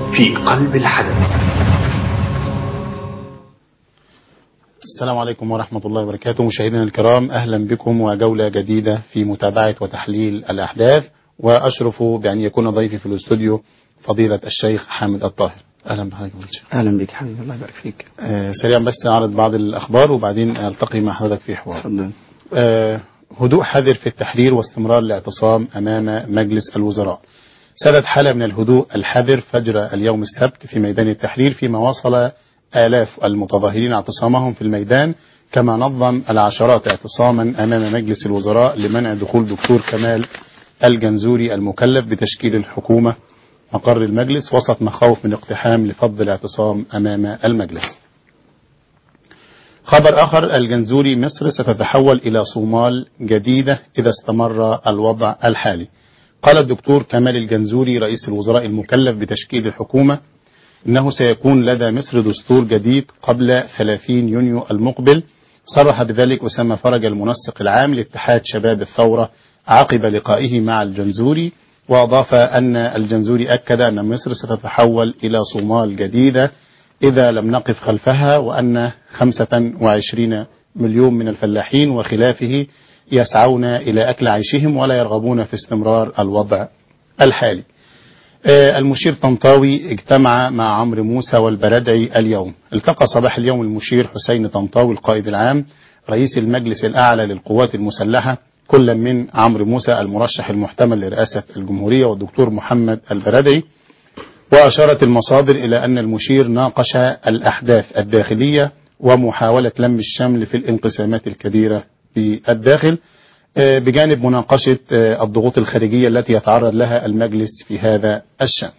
في قلب الحدث السلام عليكم ورحمة الله وبركاته مشاهدينا الكرام أهلا بكم وجولة جديدة في متابعة وتحليل الأحداث وأشرف بأن يكون ضيفي في الاستوديو فضيلة الشيخ حامد الطاهر أهلا بحضرتك يا الشيخ اهلا بك حبيبي الله يبارك فيك آه سريعا بس أعرض بعض الأخبار وبعدين ألتقي مع حضرتك في حوار تفضل آه هدوء حذر في التحرير واستمرار الاعتصام أمام مجلس الوزراء سادت حالة من الهدوء الحذر فجر اليوم السبت في ميدان التحرير فيما واصل آلاف المتظاهرين اعتصامهم في الميدان كما نظم العشرات اعتصاما أمام مجلس الوزراء لمنع دخول دكتور كمال الجنزوري المكلف بتشكيل الحكومة مقر المجلس وسط مخاوف من اقتحام لفض الاعتصام أمام المجلس خبر آخر الجنزوري مصر ستتحول إلى صومال جديدة إذا استمر الوضع الحالي قال الدكتور كمال الجنزوري رئيس الوزراء المكلف بتشكيل الحكومة إنه سيكون لدى مصر دستور جديد قبل 30 يونيو المقبل صرح بذلك أسامة فرج المنسق العام لاتحاد شباب الثورة عقب لقائه مع الجنزوري وأضاف أن الجنزوري أكد أن مصر ستتحول إلى صومال جديدة إذا لم نقف خلفها وأن 25 مليون من الفلاحين وخلافه يسعون إلى أكل عيشهم ولا يرغبون في استمرار الوضع الحالي آه، المشير طنطاوي اجتمع مع عمرو موسى والبردعي اليوم التقى صباح اليوم المشير حسين طنطاوي القائد العام رئيس المجلس الأعلى للقوات المسلحة كل من عمرو موسى المرشح المحتمل لرئاسة الجمهورية والدكتور محمد البردعي وأشارت المصادر إلى أن المشير ناقش الأحداث الداخلية ومحاولة لم الشمل في الانقسامات الكبيرة في الداخل آه، بجانب مناقشة آه، الضغوط الخارجية التي يتعرض لها المجلس في هذا الشأن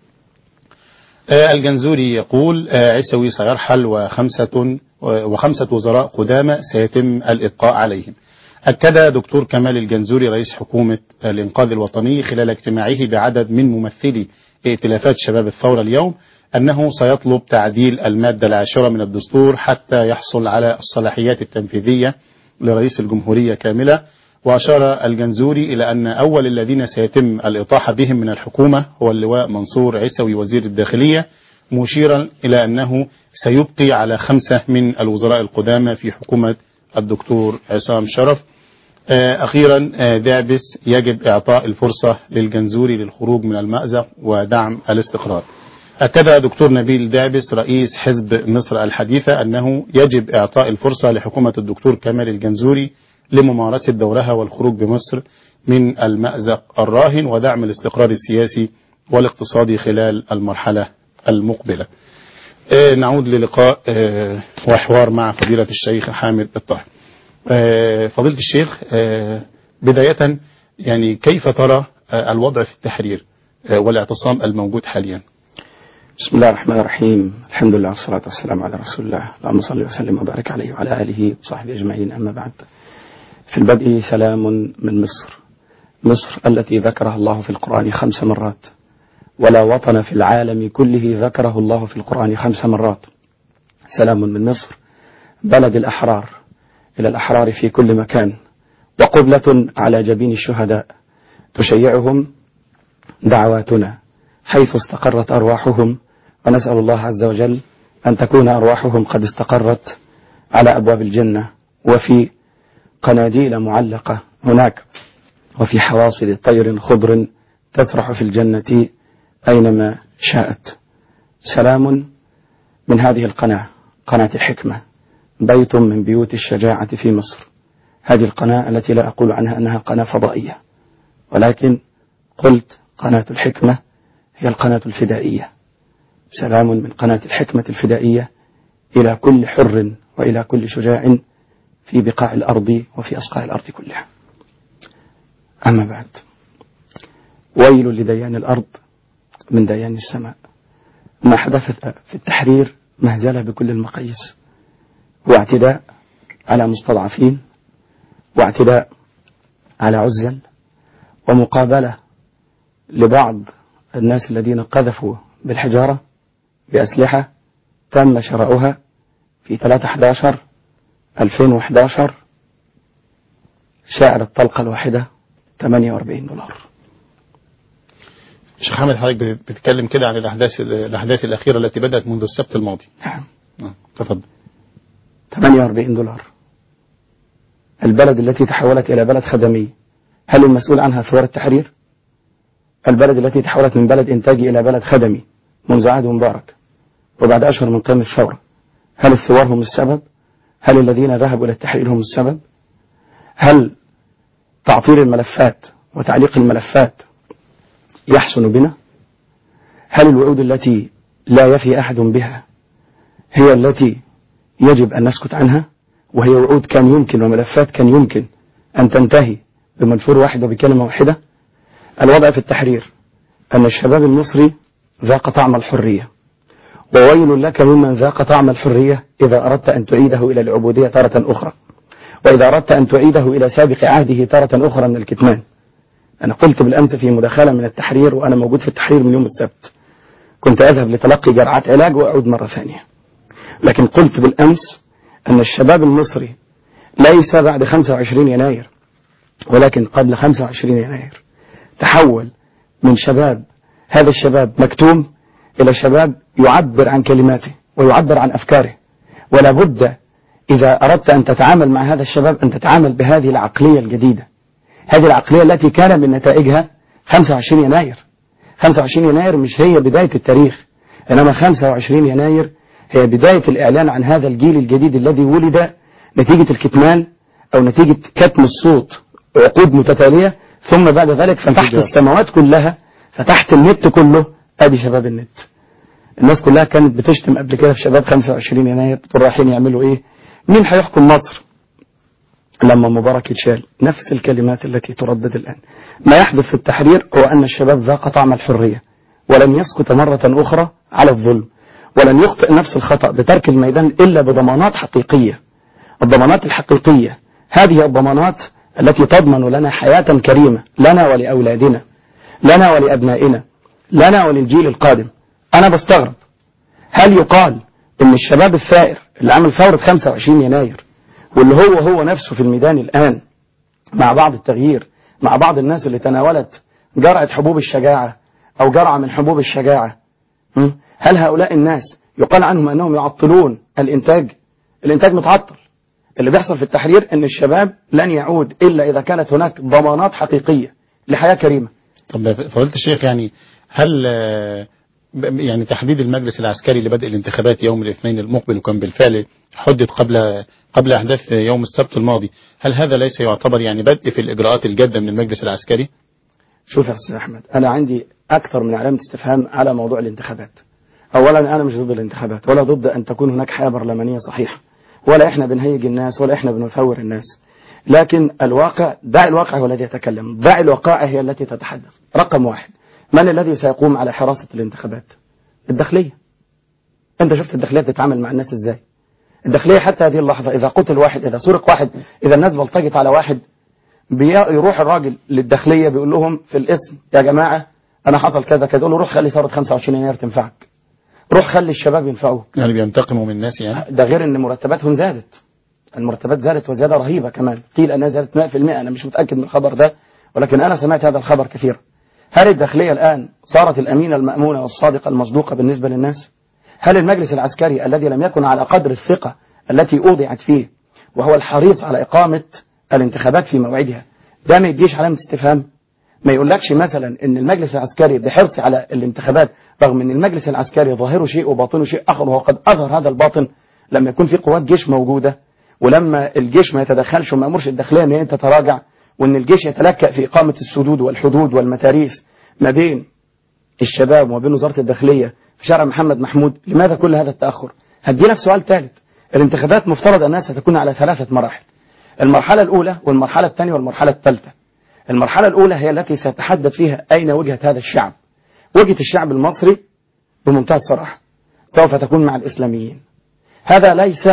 آه، الجنزوري يقول آه، عيسوي سيرحل وخمسة وخمسة وزراء قدامى سيتم الإبقاء عليهم أكد دكتور كمال الجنزوري رئيس حكومة الإنقاذ الوطني خلال اجتماعه بعدد من ممثلي ائتلافات شباب الثورة اليوم أنه سيطلب تعديل المادة العاشرة من الدستور حتى يحصل على الصلاحيات التنفيذية لرئيس الجمهورية كاملة وأشار الجنزوري إلى أن أول الذين سيتم الإطاحة بهم من الحكومة هو اللواء منصور عيسوي وزير الداخلية مشيرا إلى أنه سيبقي على خمسة من الوزراء القدامى في حكومة الدكتور عصام شرف آه، أخيرا آه، دعبس يجب إعطاء الفرصة للجنزوري للخروج من المأزق ودعم الاستقرار أكد دكتور نبيل دعبس رئيس حزب مصر الحديثة أنه يجب إعطاء الفرصة لحكومة الدكتور كمال الجنزوري لممارسة دورها والخروج بمصر من المأزق الراهن ودعم الاستقرار السياسي والاقتصادي خلال المرحلة المقبلة آه، نعود للقاء آه، وحوار مع فضيلة الشيخ حامد الطاهر آه، فضيلة الشيخ آه، بداية يعني كيف ترى آه، الوضع في التحرير آه، والاعتصام الموجود حاليا بسم الله الرحمن الرحيم الحمد لله والصلاة والسلام على رسول الله اللهم صل وسلم وبارك عليه وعلى آله وصحبه أجمعين أما بعد في البدء سلام من مصر مصر التي ذكرها الله في القرآن خمس مرات ولا وطن في العالم كله ذكره الله في القرآن خمس مرات سلام من مصر بلد الأحرار إلى الأحرار في كل مكان وقبلة على جبين الشهداء تشيعهم دعواتنا حيث استقرت أرواحهم ونسأل الله عز وجل أن تكون أرواحهم قد استقرت على أبواب الجنة وفي قناديل معلقة هناك وفي حواصل طير خضر تسرح في الجنة أينما شاءت سلام من هذه القناة قناة الحكمة بيت من بيوت الشجاعة في مصر هذه القناة التي لا أقول عنها أنها قناة فضائية ولكن قلت قناة الحكمة هي القناة الفدائية سلام من قناة الحكمة الفدائية إلى كل حر وإلى كل شجاع في بقاع الأرض وفي أسقاع الأرض كلها أما بعد ويل لديان الأرض من ديان السماء ما حدث في التحرير مهزلة بكل المقاييس واعتداء على مستضعفين واعتداء على عزل ومقابلة لبعض الناس الذين قذفوا بالحجارة بأسلحة تم شراؤها في 3/11 2011 سعر الطلقة الواحدة 48 دولار شيخ حامد حضرتك بت- بتتكلم كده عن الاحداث الاحداث الاخيره التي بدات منذ السبت الماضي نعم آه، تفضل 48 دولار البلد التي تحولت إلى بلد خدمي هل المسؤول عنها ثوار التحرير؟ البلد التي تحولت من بلد إنتاجي إلى بلد خدمي منذ عهد مبارك وبعد أشهر من قيام الثورة هل الثوار هم السبب؟ هل الذين ذهبوا إلى التحرير هم السبب؟ هل تعطيل الملفات وتعليق الملفات يحسن بنا؟ هل الوعود التي لا يفي أحد بها هي التي يجب أن نسكت عنها وهي وعود كان يمكن وملفات كان يمكن أن تنتهي بمنشور واحد وبكلمة واحدة الوضع في التحرير أن الشباب المصري ذاق طعم الحرية وويل لك ممن ذاق طعم الحرية إذا أردت أن تعيده إلى العبودية تارة أخرى وإذا أردت أن تعيده إلى سابق عهده تارة أخرى من الكتمان أنا قلت بالأمس في مداخلة من التحرير وأنا موجود في التحرير من يوم السبت كنت أذهب لتلقي جرعات علاج وأعود مرة ثانية لكن قلت بالأمس أن الشباب المصري ليس بعد 25 يناير ولكن قبل 25 يناير تحول من شباب هذا الشباب مكتوم إلى شباب يعبر عن كلماته ويعبر عن أفكاره ولا بد إذا أردت أن تتعامل مع هذا الشباب أن تتعامل بهذه العقلية الجديدة هذه العقلية التي كان من نتائجها 25 يناير 25 يناير مش هي بداية التاريخ إنما 25 يناير هي بداية الإعلان عن هذا الجيل الجديد الذي ولد نتيجة الكتمان أو نتيجة كتم الصوت عقود متتالية ثم بعد ذلك فتحت السماوات كلها فتحت النت كله أدي شباب النت الناس كلها كانت بتشتم قبل كده في شباب 25 يناير بتقول رايحين يعملوا إيه مين هيحكم مصر لما مبارك يتشال نفس الكلمات التي تردد الآن ما يحدث في التحرير هو أن الشباب ذاق طعم الحرية ولن يسكت مرة أخرى على الظلم ولن يخطئ نفس الخطأ بترك الميدان إلا بضمانات حقيقية الضمانات الحقيقية هذه الضمانات التي تضمن لنا حياة كريمة لنا ولأولادنا لنا ولأبنائنا لنا وللجيل القادم أنا بستغرب هل يقال إن الشباب الثائر اللي عمل ثورة 25 يناير واللي هو هو نفسه في الميدان الآن مع بعض التغيير مع بعض الناس اللي تناولت جرعة حبوب الشجاعة أو جرعة من حبوب الشجاعة م? هل هؤلاء الناس يقال عنهم أنهم يعطلون الإنتاج الإنتاج متعطل اللي بيحصل في التحرير أن الشباب لن يعود إلا إذا كانت هناك ضمانات حقيقية لحياة كريمة طب فضيلة الشيخ يعني هل آه، ب- يعني تحديد المجلس العسكري لبدء الانتخابات يوم الاثنين المقبل وكان بالفعل حدد قبل قبل احداث يوم السبت الماضي هل هذا ليس يعتبر يعني بدء في الاجراءات الجاده من المجلس العسكري شوف يا أستاذ أحمد أنا عندي أكثر من علامة استفهام على موضوع الانتخابات أولا أنا مش ضد الانتخابات ولا ضد أن تكون هناك حياة برلمانية صحيحة ولا إحنا بنهيج الناس ولا إحنا بنثور الناس لكن الواقع دع الواقع هو الذي يتكلم دع الوقائع هي التي تتحدث رقم واحد من الذي سيقوم على حراسة الانتخابات الداخلية أنت شفت الداخلية بتتعامل مع الناس إزاي الداخلية حتى هذه اللحظة إذا قتل واحد إذا سرق واحد إذا الناس بلطجت على واحد بيروح الراجل للداخلية بيقول لهم في الاسم يا جماعة أنا حصل كذا كذا يقول له روح خلي ثورة 25 يناير تنفعك روح خلي الشباب ينفعوك يعني بينتقموا من الناس يعني ده غير ان مرتباتهم زادت المرتبات زادت وزيادة رهيبة كمان قيل انها زادت 100% انا مش متأكد من الخبر ده ولكن انا سمعت هذا الخبر كثيرا هل الداخلية الان صارت الامينة المأمونة والصادقة المصدوقة بالنسبة للناس هل المجلس العسكري الذي لم يكن على قدر الثقة التي أوضعت فيه وهو الحريص على إقامة الانتخابات في موعدها ده ما يديش علامة استفهام ما يقولكش مثلا ان المجلس العسكري بحرص على الانتخابات رغم ان المجلس العسكري ظاهره شيء وباطنه شيء اخر وهو قد اظهر هذا الباطن لما يكون في قوات جيش موجوده ولما الجيش ما يتدخلش وما يامرش الداخليه ان هي تتراجع وان الجيش يتلكأ في اقامه السدود والحدود والمتاريس ما بين الشباب وما بين وزاره الداخليه في شارع محمد محمود لماذا كل هذا التاخر؟ هدي لك سؤال ثالث الانتخابات مفترض انها ستكون على ثلاثه مراحل المرحله الاولى والمرحله الثانيه والمرحله الثالثه المرحلة الأولى هي التي سيتحدد فيها أين وجهة هذا الشعب وجهة الشعب المصري بمنتهى الصراحة سوف تكون مع الإسلاميين هذا ليس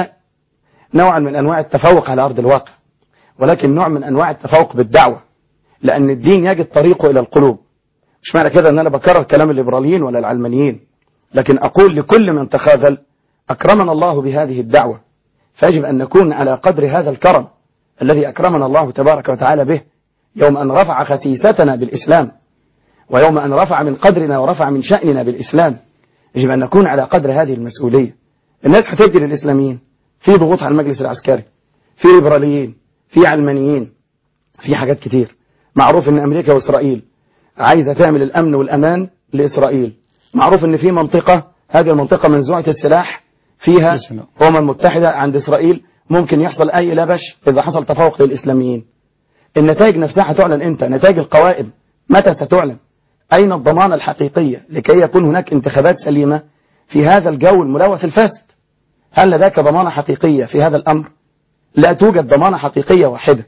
نوعا من أنواع التفوق على أرض الواقع ولكن نوع من أنواع التفوق بالدعوة لأن الدين يجد طريقه إلى القلوب مش معنى كده أن أنا بكرر كلام الليبراليين ولا العلمانيين لكن أقول لكل من تخاذل أكرمنا الله بهذه الدعوة فيجب أن نكون على قدر هذا الكرم الذي أكرمنا الله تبارك وتعالى به يوم أن رفع خسيستنا بالإسلام ويوم أن رفع من قدرنا ورفع من شأننا بالإسلام يجب أن نكون على قدر هذه المسؤولية الناس هتدي للإسلاميين في ضغوط على المجلس العسكري في ليبراليين في علمانيين في حاجات كتير معروف ان امريكا واسرائيل عايزه تعمل الامن والامان لاسرائيل معروف ان في منطقه هذه المنطقه منزوعه السلاح فيها بسم الله. الامم المتحده عند اسرائيل ممكن يحصل اي لبش اذا حصل تفوق للاسلاميين النتائج نفسها هتعلن امتى نتائج القوائم متى ستعلن اين الضمانه الحقيقيه لكي يكون هناك انتخابات سليمه في هذا الجو الملوث الفاسد هل لديك ضمانه حقيقيه في هذا الامر لا توجد ضمانه حقيقيه واحده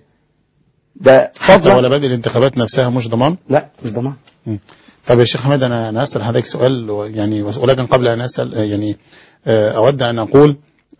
ده حتى فضلا ولا بدء الانتخابات نفسها مش ضمان لا مش ضمان مم. طب يا شيخ حماد انا انا اسال حضرتك سؤال و- يعني ولكن قبل ان اسال آه، يعني آه، اود ان اقول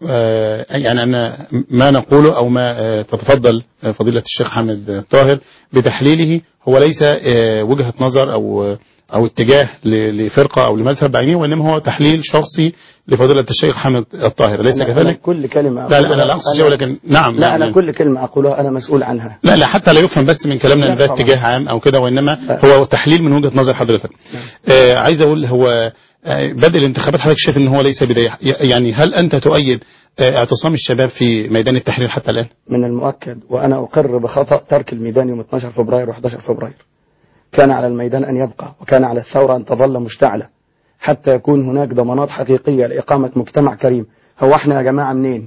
آه، يعني ان ما نقوله او ما آه، تتفضل آه، فضيله الشيخ حامد طاهر بتحليله هو ليس آه، وجهه نظر او او اتجاه ل- لفرقه او لمذهب بعينه وانما هو تحليل شخصي لفضيله الشيخ حامد الطاهر اليس أنا- أنا كذلك؟ كل كلمة لا لا أقولها انا لا اقصد شيء ولكن نعم لا نعم أنا يعني. كل كلمة أقولها أنا مسؤول عنها لا لا حتى لا يفهم بس من كلامنا لا ان ده طبعا. اتجاه عام او كده وانما لا. هو تحليل من وجهه نظر حضرتك. آه عايز اقول هو آه بدء الانتخابات حضرتك شايف ان هو ليس بدايه يعني هل انت تؤيد آه اعتصام الشباب في ميدان التحرير حتى الان؟ من المؤكد وأنا أقر بخطأ ترك الميدان يوم 12 فبراير و11 فبراير كان على الميدان أن يبقى وكان على الثورة أن تظل مشتعلة حتى يكون هناك ضمانات حقيقية لإقامة مجتمع كريم هو احنا يا جماعة منين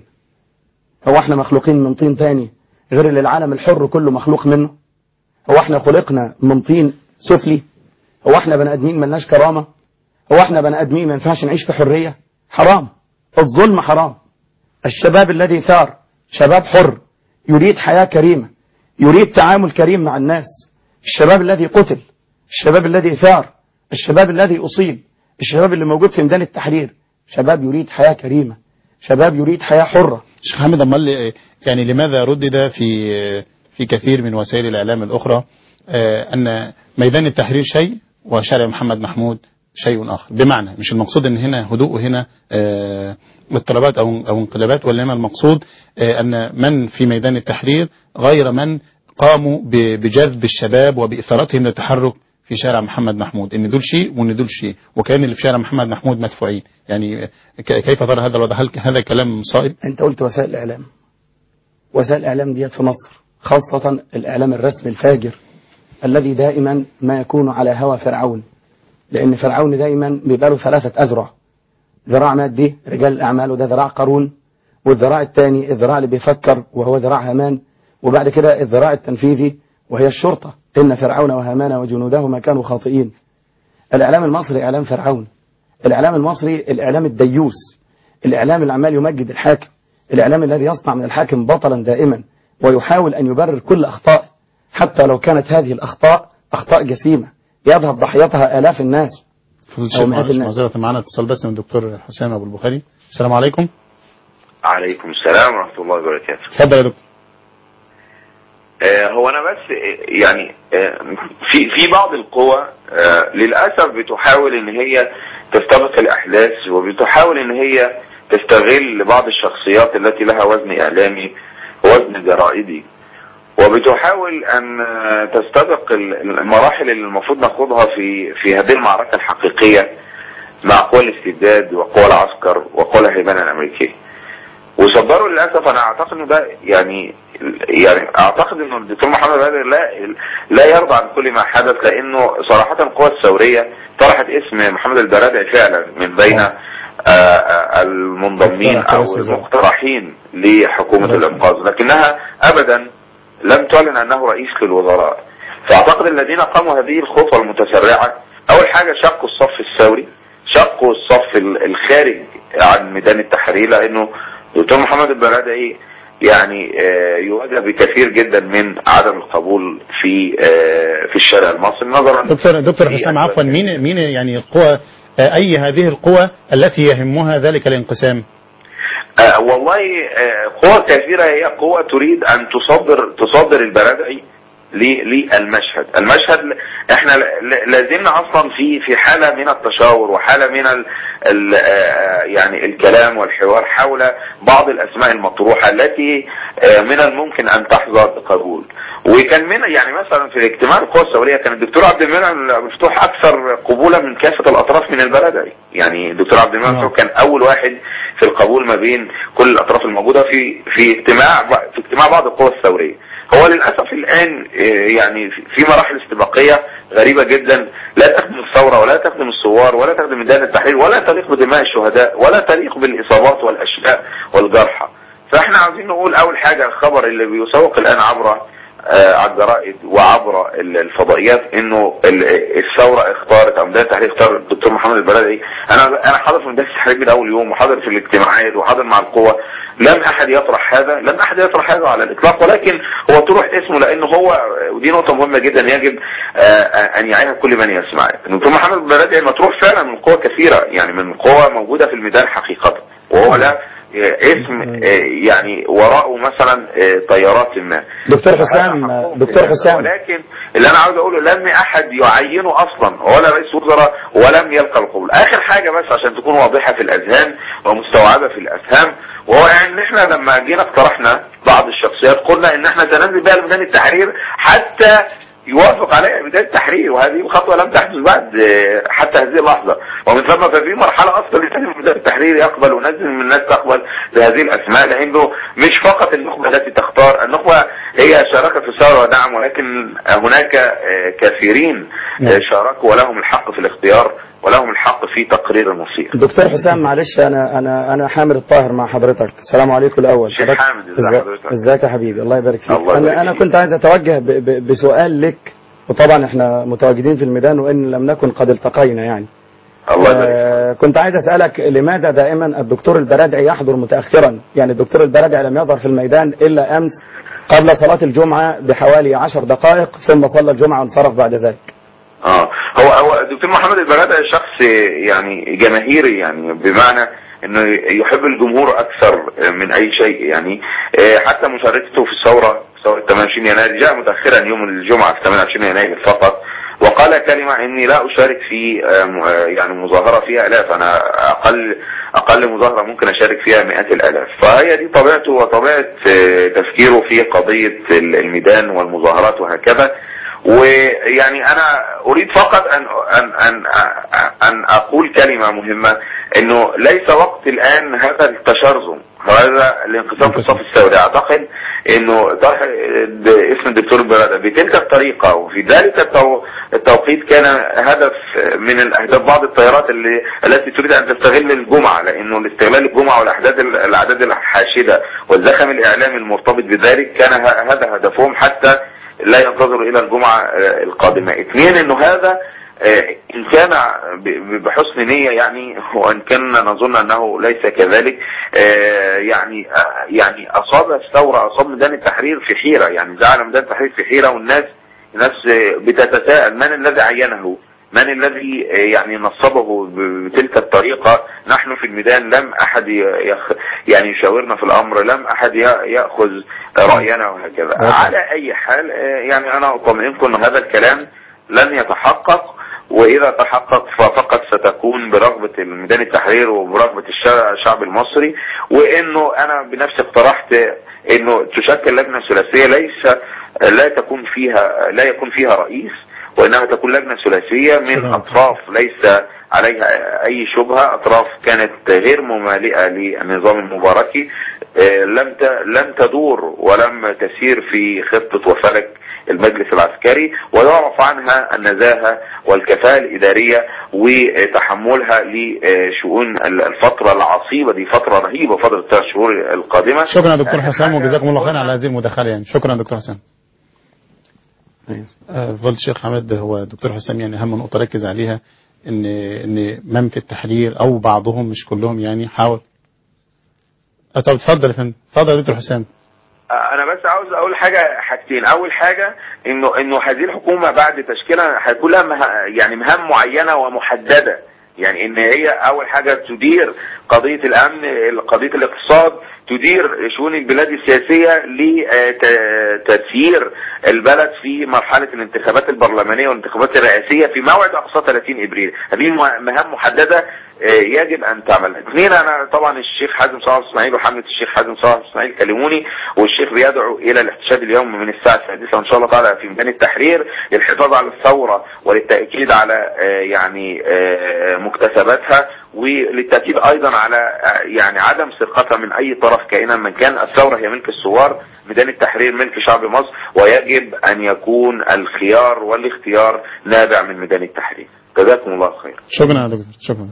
هو احنا مخلوقين من طين تاني غير اللي العالم الحر كله مخلوق منه هو احنا خلقنا من طين سفلي هو احنا بني ادمين ملناش كرامة هو احنا بني ادمين ما ينفعش نعيش في حرية حرام الظلم حرام الشباب الذي ثار شباب حر يريد حياة كريمة يريد تعامل كريم مع الناس الشباب الذي قتل الشباب الذي ثار الشباب الذي أصيب الشباب اللي موجود في ميدان التحرير شباب يريد حياة كريمة شباب يريد حياة حرة شيخ حامد امال يعني لماذا ردد في في كثير من وسائل الاعلام الاخرى آه ان ميدان التحرير شيء وشارع محمد محمود شيء اخر بمعنى مش المقصود ان هنا هدوء وهنا آه اضطرابات او او انقلابات وانما المقصود آه ان من في ميدان التحرير غير من قاموا ب- بجذب الشباب وباثارتهم للتحرك في شارع محمد محمود ان دول شيء وان دول شيء وكان اللي في شارع محمد محمود مدفوعين يعني ك- كيف ترى هذا الوضع هل هذا كلام صائب انت قلت وسائل الاعلام وسائل الاعلام ديت في مصر خاصة الاعلام الرسمي الفاجر الذي دائما ما يكون على هوى فرعون لان فرعون دائما بيبقى له ثلاثة اذرع ذراع مادي رجال الاعمال وده ذراع قارون والذراع الثاني الذراع اللي بيفكر وهو ذراع هامان وبعد كده الذراع التنفيذي وهي الشرطة إن فرعون وهامان وجنودهما كانوا خاطئين الإعلام المصري إعلام فرعون الإعلام المصري الإعلام الديوس الإعلام اللي عمال يمجد الحاكم الإعلام الذي يصنع من الحاكم بطلا دائما ويحاول أن يبرر كل أخطاء حتى لو كانت هذه الأخطاء أخطاء جسيمة يذهب ضحيتها آلاف الناس فضيلة أو الشيخ مئات معلش الناس. معذرة معنا اتصال بس من الدكتور حسام ابو البخاري السلام عليكم عليكم السلام ورحمة الله وبركاته اتفضل يا دكتور آه، هو أنا بس آه، يعني آه، في في بعض القوى آه، للأسف بتحاول إن هي تستبق الأحداث وبتحاول إن هي تستغل بعض الشخصيات التي لها وزن إعلامي وزن جرائدي وبتحاول أن آه، تستبق ال- المراحل اللي المفروض ناخدها في في هذه المعركة الحقيقية مع قوى الاستبداد وقوى العسكر وقوى الهيمنة الأمريكية وصدروا للاسف انا اعتقد انه ده يعني يعني اعتقد انه الدكتور محمد بدر لا لا يرضى عن كل ما حدث لانه صراحه القوى الثوريه طرحت اسم محمد البرادعي فعلا من بين آه، آه، المنضمين اقترح او رئيس الوزراء. المقترحين لحكومه رئيس الانقاذ لكنها ابدا لم تعلن انه رئيس للوزراء فاعتقد الذين قاموا هذه الخطوه المتسرعه اول حاجه شقوا الصف الثوري شقوا الصف ال- الخارج عن ميدان التحرير لانه دكتور محمد البرادعي يعني آه، يواجه بكثير جدا من عدم القبول في آه، في الشارع المصري نظرا دكتور دكتور في حسام أسباب عفوا مين مين يعني القوى آه، اي هذه القوى التي يهمها ذلك الانقسام آه والله آه قوى كثيرة هي قوى تريد أن تصدر تصدر البرادعي ل- للمشهد المشهد ل- احنا ل- ل- لازلنا اصلا في في حاله من التشاور وحاله من ال- ال- آه، يعني الكلام والحوار حول بعض الاسماء المطروحه التي آه، من الممكن ان تحظى بقبول وكان من يعني مثلا في اجتماع القوى الثوريه كان الدكتور عبد المنعم مفتوح اكثر قبولا من كافه الاطراف من البلد يعني الدكتور عبد المنعم نعم. مفتوح كان اول واحد في القبول ما بين كل الاطراف الموجوده في في اجتماع في اجتماع بعض القوى الثوريه هو للاسف الان آه، يعني في مراحل استباقيه غريبه جدا لا تخدم الثوره ولا تخدم الثوار ولا تخدم ميدان التحرير ولا تليق بدماء الشهداء ولا تليق بالاصابات والاشلاء والجرحى فاحنا عاوزين نقول اول حاجه الخبر اللي بيسوق الان عبر آه، على الجرائد وعبر ال- الفضائيات انه ال- الثوره اختارت او ميدان التحرير اختار الدكتور محمد البلدي انا انا حاضر في ميدان التحرير من اول يوم وحاضر في الاجتماعات وحاضر مع القوى لم احد يطرح هذا لم احد يطرح هذا على الاطلاق ولكن هو طرح اسمه لانه هو ودي نقطه مهمه جدا يجب آه، ان يعيها كل من يسمع الدكتور محمد البلدي مطروح فعلا من قوى كثيره يعني من قوى موجوده في الميدان حقيقه وهو لا اسم آه، يعني وراءه مثلا آه، طيارات ما دكتور حسام حقهم دكتور في هذا. حسام ولكن اللي انا عاوز اقوله لم احد يعينه اصلا ولا رئيس وزراء ولم يلقى القبول اخر حاجه بس عشان تكون واضحه في الاذهان ومستوعبه في الافهام وهو يعني ان احنا لما جينا اقترحنا بعض الشخصيات قلنا ان احنا سننزل بها لميدان التحرير حتى يوافق عليها ميدان التحرير وهذه خطوه لم تحدث بعد آه، حتى هذه اللحظه ومن ثم ففي مرحله اصلا لازم ميدان التحرير يقبل ونزل من الناس تقبل بهذه الاسماء لانه مش فقط النخبه التي تختار النخبه هي شاركت في الثوره ودعم ولكن هناك آه، كثيرين نعم. آه، شاركوا ولهم الحق في الاختيار ولهم الحق في تقرير المصير دكتور حسام معلش انا انا انا حامد الطاهر مع حضرتك السلام عليكم الاول شيخ حضرتك- حامد، ازي ازاي- حضرتك؟ ازيك يا حبيبي الله يبارك فيك الله يبارك انا انا فيك. كنت عايز اتوجه ب- ب- بسؤال لك وطبعا احنا متواجدين في الميدان وان لم نكن قد التقينا يعني الله يبارك آه، كنت عايز اسالك لماذا دائما الدكتور البرادعي يحضر متاخرا يعني الدكتور البرادعي لم يظهر في الميدان الا امس قبل صلاه الجمعه بحوالي عشر دقائق ثم صلى الجمعه وانصرف بعد ذلك اه هو هو الدكتور محمد البرادعي شخص يعني جماهيري يعني بمعنى انه يحب الجمهور اكثر من اي شيء يعني آه، حتى مشاركته في الثوره ثوره 28 يناير جاء متاخرا يوم الجمعه في 28 يناير فقط وقال كلمة اني لا اشارك في آه، م- آه، يعني مظاهرة فيها الاف انا اقل اقل مظاهرة ممكن اشارك فيها مئات الالاف فهي دي طبيعته وطبيعة آه، تفكيره في قضية ال- الميدان والمظاهرات وهكذا ويعني انا اريد فقط ان ان ان ان اقول كلمه مهمه انه ليس وقت الان هذا التشرذم هذا الانقسام في الصف السوداء اعتقد انه طرح اسم الدكتور برادة بتلك الطريقه وفي ذلك التو- التوقيت كان هدف من الاهداف بعض التيارات اللي التي تريد ان تستغل الجمعه لانه الاستغلال الجمعه والاحداث الاعداد الحاشده والزخم الاعلامي المرتبط بذلك كان ه- هذا هدفهم حتى لا ينتظروا الى الجمعة آه، القادمة اثنين انه هذا آه، ان كان ب- بحسن نية يعني وان كان نظن انه ليس كذلك آه، يعني آه، يعني اصاب الثورة اصاب ميدان التحرير في حيرة يعني جعل ميدان التحرير في حيرة والناس الناس آه، بتتساءل من الذي عينه من الذي آه، يعني نصبه ب- بتلك الطريقة نحن في الميدان لم أحد ي- يخ يعني يشاورنا في الأمر لم أحد ي- يأخذ رأينا وهكذا على أي حال آه، يعني أنا أطمئنكم أن هذا الكلام لن يتحقق وإذا تحقق ففقط ستكون برغبة ميدان التحرير وبرغبة الشع- الشعب المصري وإنه أنا بنفسي اقترحت إنه تشكل لجنة ثلاثية ليس لا تكون فيها لا يكون فيها رئيس وإنما تكون لجنة ثلاثية من شكراً. أطراف ليس عليها أي شبهة أطراف كانت غير ممالئة للنظام المباركي آه، لم ت- لم تدور ولم تسير في خطة وفلك المجلس العسكري ويعرف عنها النزاهة والكفاءة الإدارية وتحملها لشؤون الفترة العصيبة دي فترة رهيبة فترة الثلاث شهور القادمة شكرا يا دكتور آخر حسام حاجة وجزاكم الله خيرا قلنا- على هذه المداخله يعني شكرا يا دكتور حسام أيوة. آه، فضل الشيخ حمد هو دكتور حسام يعني اهم نقطه ركز عليها ان ان من في التحرير او بعضهم مش كلهم يعني حاول آه، طب اتفضل يا فندم اتفضل يا دكتور حسام انا بس عاوز اقول حاجه حاجتين اول حاجه انه انه هذه الحكومه بعد تشكيلها هيكون لها مه... يعني مهام معينه ومحدده يعني ان هي اول حاجه تدير قضيه الامن قضيه الاقتصاد تدير شؤون البلاد السياسيه لتسيير البلد في مرحله الانتخابات البرلمانيه والانتخابات الرئاسيه في موعد اقصى 30 ابريل هذه مه- مهام محدده آه، يجب ان تعمل اثنين انا طبعا الشيخ حازم صلاح اسماعيل وحمله الشيخ حازم صلاح اسماعيل كلموني والشيخ بيدعو الى الاحتشاد اليوم من الساعه السادسه ان شاء الله تعالى في ميدان التحرير للحفاظ على الثوره وللتاكيد على آه، يعني آه، مكتسباتها وللتاكيد ايضا على آه، يعني عدم سرقتها من اي طرف كائنا من كان الثوره هي ملك الثوار ميدان التحرير ملك شعب مصر ويجب ان يكون الخيار والاختيار نابع من ميدان التحرير جزاكم الله خير شكرا يا دكتور شكرا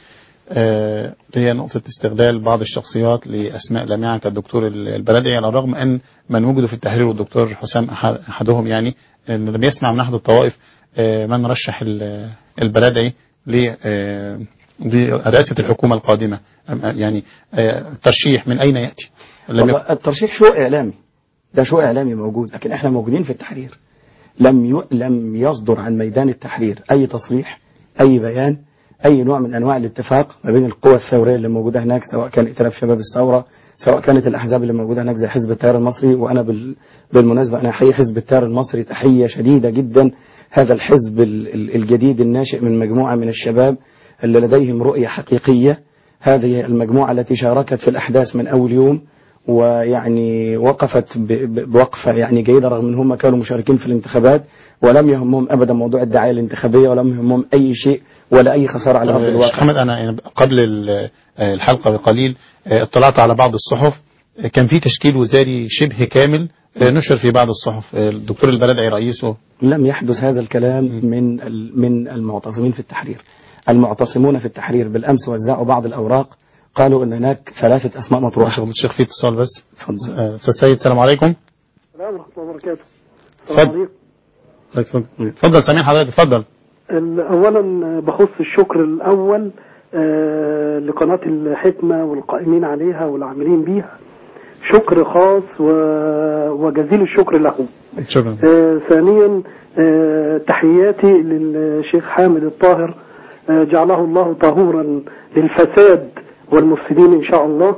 آه، هي نقطة استغلال بعض الشخصيات لأسماء لامعة كالدكتور البلدي على الرغم أن من وجدوا في التحرير والدكتور حسام أح- أحدهم يعني أن لم يسمع من أحد الطوائف آه، من رشح ال- البلدي ل- آه، لرئاسة الحكومة القادمة أم- يعني آه، الترشيح من أين يأتي لم والله يكن الترشيح شو إعلامي ده شو إعلامي موجود لكن إحنا موجودين في التحرير لم ي... لم يصدر عن ميدان التحرير أي تصريح أي بيان أي نوع من أنواع الاتفاق ما بين القوى الثورية اللي موجودة هناك سواء كان ائتلاف شباب الثورة سواء كانت الأحزاب اللي موجودة هناك زي حزب التيار المصري وأنا بال... بالمناسبة أنا أحيي حزب التيار المصري تحية شديدة جدا هذا الحزب ال- ال- الجديد الناشئ من مجموعة من الشباب اللي لديهم رؤية حقيقية هذه المجموعة التي شاركت في الأحداث من أول يوم ويعني وقفت ب- ب- بوقفة يعني جيدة رغم ان هم كانوا مشاركين في الانتخابات ولم يهمهم ابدا موضوع الدعاية الانتخابية ولم يهمهم اي شيء ولا اي خسارة على ارض شيخ الواقع محمد أنا يعني قبل ال- آه، الحلقة بقليل آه، اطلعت على بعض الصحف آه، كان في تشكيل وزاري شبه كامل آه، نشر في بعض الصحف آه، الدكتور البلدعي رئيسه لم يحدث هذا الكلام من ال- من المعتصمين في التحرير المعتصمون في التحرير بالامس وزعوا بعض الاوراق قالوا ان هناك ثلاثة اسماء مطروحة شيخ الشيخ في اتصال بس اتفضل. آه، استاذ سيد السلام عليكم السلام ورحمة الله وبركاته اتفضل. السلام عليكم اتفضل سامعين حضرتك اتفضل ال- أولا بخص الشكر الأول آه، لقناة الحكمة والقائمين عليها والعاملين بيها شكر خاص و- وجزيل الشكر لهم شكرا آه، ثانيا آه، تحياتي للشيخ حامد الطاهر آه، جعله الله طهورا للفساد والمفسدين إن شاء الله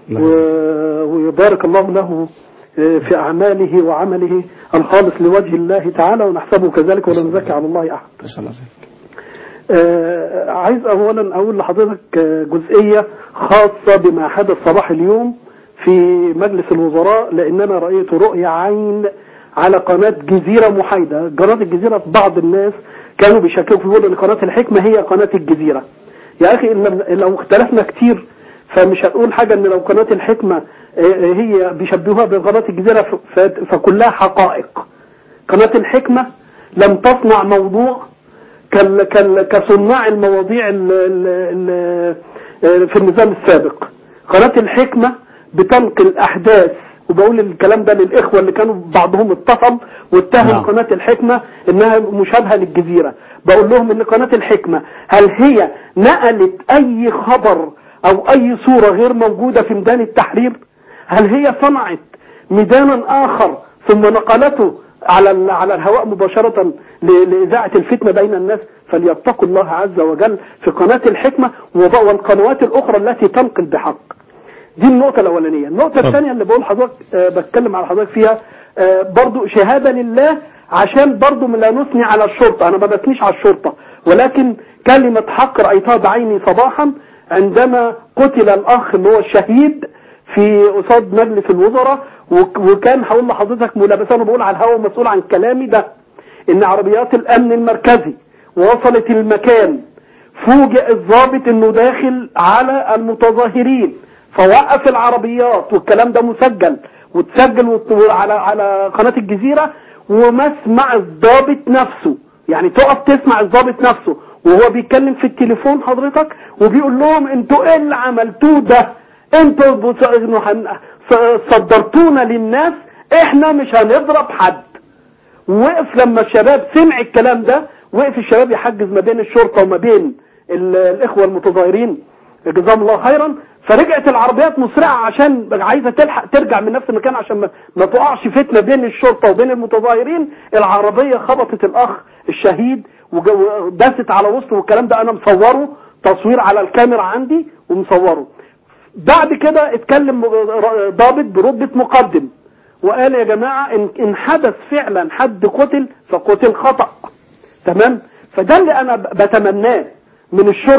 و- ويبارك الله له آه، في أعماله وعمله الخالص لوجه الله تعالى ونحسبه كذلك ولا نزكي على الله أحد نسأل الله ذلك. آه، عايز اولا اقول لحضرتك آه، جزئيه خاصه بما حدث صباح اليوم في مجلس الوزراء لان انا رايت رؤيه عين على قناه جزيره محايده قناه الجزيره في بعض الناس كانوا بيشككوا بيقولوا ان قناه الحكمه هي قناه الجزيره يا اخي إن لم- لو اختلفنا كتير فمش هنقول حاجه ان لو قناه الحكمه آه، هي بيشبهوها بقناه الجزيره ف- ف- فكلها حقائق قناه الحكمه لم تصنع موضوع كال- كال- كصناع المواضيع ال ال ال في النظام السابق قناة الحكمة بتنقل أحداث وبقول الكلام ده للإخوة اللي كانوا بعضهم اتصل واتهم نعم. قناة الحكمة إنها مشابهة للجزيرة بقول لهم إن قناة الحكمة هل هي نقلت أي خبر أو أي صورة غير موجودة في ميدان التحرير هل هي صنعت ميدانا آخر ثم نقلته على ال- على الهواء مباشرة ل- لإذاعة الفتنة بين الناس فليتقوا الله عز وجل في قناة الحكمة وب- والقنوات الأخرى التي تنقل بحق دي النقطة الأولانية النقطة طب. الثانية اللي بقول حضرتك آه، بتكلم على حضرتك فيها آه، برضو شهادة لله عشان برضو لا نثني على الشرطة أنا ما بثنيش على الشرطة ولكن كلمة حق رأيتها بعيني صباحا عندما قتل الأخ اللي هو الشهيد في قصاد مجلس الوزراء وك- وكان هقول لحضرتك ملابسة أنا بقول على الهواء مسؤول عن كلامي ده إن عربيات الأمن المركزي وصلت المكان فوجئ الضابط انه داخل على المتظاهرين فوقف العربيات والكلام ده مسجل وتسجل وت- على على قناة الجزيرة ومسمع الضابط نفسه يعني تقف تسمع الضابط نفسه وهو بيتكلم في التليفون حضرتك وبيقول لهم انتوا ايه اللي عملتوه ده انتوا بص- إنه هن- ص- صدرتونا للناس احنا مش هنضرب حد وقف لما الشباب سمع الكلام ده وقف الشباب يحجز ما بين الشرطة وما بين ال- الإخوة المتظاهرين جزاهم الله خيرا فرجعت العربيات مسرعة عشان عايزة تلحق ترجع من نفس المكان عشان ما, ما تقعش فتنة بين الشرطة وبين المتظاهرين العربية خبطت الأخ الشهيد وج- وداست على وسطه والكلام ده أنا مصوره تصوير على الكاميرا عندي ومصوره بعد كده اتكلم ضابط برتبة مقدم وقال يا جماعة إن, إن حدث فعلا حد قتل فقتل خطأ تمام فده اللي أنا ب- بتمناه من الشرطة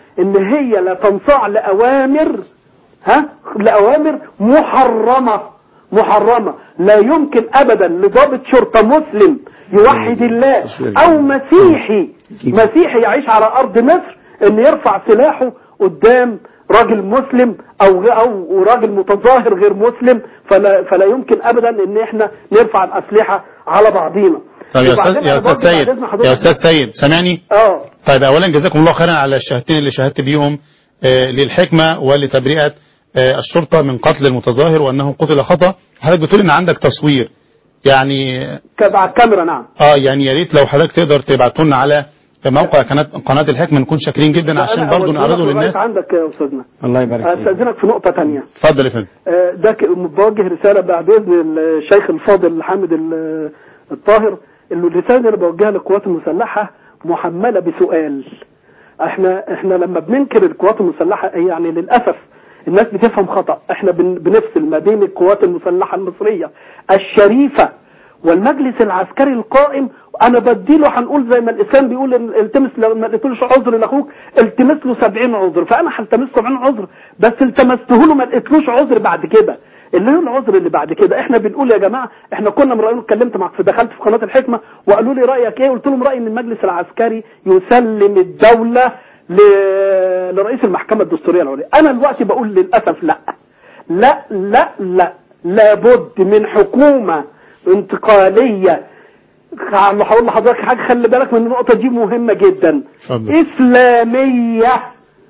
ان هي لا تنصاع لاوامر ها لاوامر محرمه محرمه لا يمكن ابدا لضابط شرطه مسلم يوحد الله او مسيحي مسيحي يعيش على ارض مصر ان يرفع سلاحه قدام راجل مسلم او غ- او راجل متظاهر غير مسلم فلا فلا يمكن ابدا ان احنا نرفع الاسلحه على بعضينا طيب يا استاذ وبعدين يا أنا استاذ برضه بعد سيد إذن حضرتك- يا استاذ سيد سامعني اه طيب اولا جزاكم الله خيرا على الشهادتين اللي شهدت بيهم آه، للحكمه ولتبرئه آه، الشرطه من قتل المتظاهر وانه قتل خطا حضرتك بتقول ان عندك تصوير يعني ك- على الكاميرا نعم اه يعني يا ريت لو حضرتك تقدر تبعته لنا على موقع قناه قناه الحكمه نكون شاكرين جدا عشان أنا برضه أوديه نعرضه لك للناس لغاية عندك يا استاذنا الله يبارك فيك استاذنك في نقطه تانية اتفضل يا فندم آه، ده ك- بوجه رسالة بعد إذن الشيخ الفاضل حامد ال- الطاهر إنه الرسالة اللي أنا بوجهها للقوات المسلحة محملة بسؤال احنا احنا لما بننكر القوات المسلحة يعني للأسف الناس بتفهم خطأ احنا بن- بنفصل ما بين القوات المسلحة المصرية الشريفة والمجلس العسكري القائم انا بديله هنقول زي ما الاسلام بيقول إن التمس لو ما لقيتلوش عذر لاخوك التمس له 70 عذر فانا هلتمس 70 عذر بس التمسته له ما لقيتلوش عذر بعد كده اللي هو العذر اللي بعد كده احنا بنقول يا جماعه احنا كنا من راينا اتكلمت معك في دخلت في قناه الحكمه وقالوا لي رايك ايه قلت لهم رايي ان المجلس العسكري يسلم الدوله ل- لرئيس المحكمه الدستوريه العليا انا دلوقتي بقول للاسف لا لا لا لا لابد من حكومه انتقاليه خ- هقول لحضرتك حاجه خلي بالك من النقطه دي مهمه جدا اتفضل. اسلاميه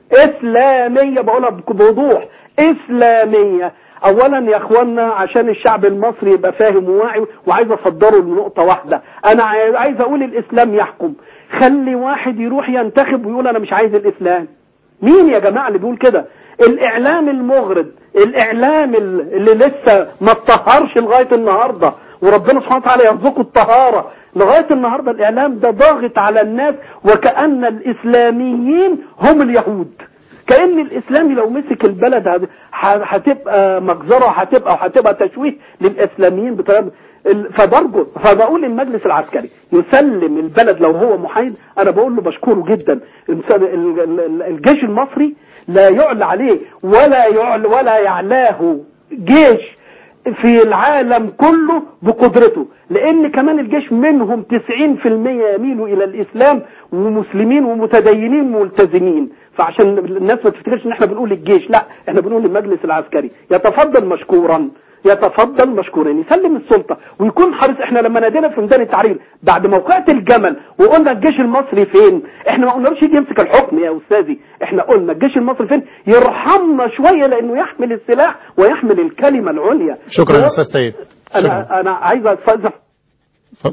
اسلاميه بقولها بك- بوضوح اسلاميه اولا يا اخوانا عشان الشعب المصري يبقى فاهم وواعي وعايز اصدره لنقطه واحده انا عاي- عايز اقول الاسلام يحكم خلي واحد يروح ينتخب ويقول انا مش عايز الاسلام مين يا جماعه اللي بيقول كده الاعلام المغرض الاعلام ال- اللي لسه ما اتطهرش لغايه النهارده وربنا سبحانه وتعالى يرزقه الطهاره لغايه النهارده الاعلام ده ضاغط على الناس وكان الاسلاميين هم اليهود كان الاسلامي لو مسك البلد هت- ه- هتبقى مجزره هتبقى وهتبقى تشويه للاسلاميين بطريقه ال- فبرجو فبقول المجلس العسكري يسلم البلد لو هو محايد انا بقول له بشكره جدا الإنسان- ال- ال- ال- الجيش المصري لا يعلى عليه ولا يعلى ولا يعلاه جيش في العالم كله بقدرته لان كمان الجيش منهم 90% يميلوا الى الاسلام ومسلمين ومتدينين ملتزمين فعشان الناس ما تفتكرش ان احنا بنقول الجيش لا احنا بنقول المجلس العسكري يتفضل مشكورا يتفضل مشكورا يسلم السلطه ويكون حريص احنا لما نادينا في ميدان التحرير بعد موقعة الجمل وقلنا الجيش المصري فين احنا ما قلناش يجي يمسك الحكم يا استاذي احنا قلنا الجيش المصري فين يرحمنا شويه لانه يحمل السلاح ويحمل الكلمه العليا شكرا يا هو- استاذ سيد شكرا انا انا عايز استاذن اتفضل.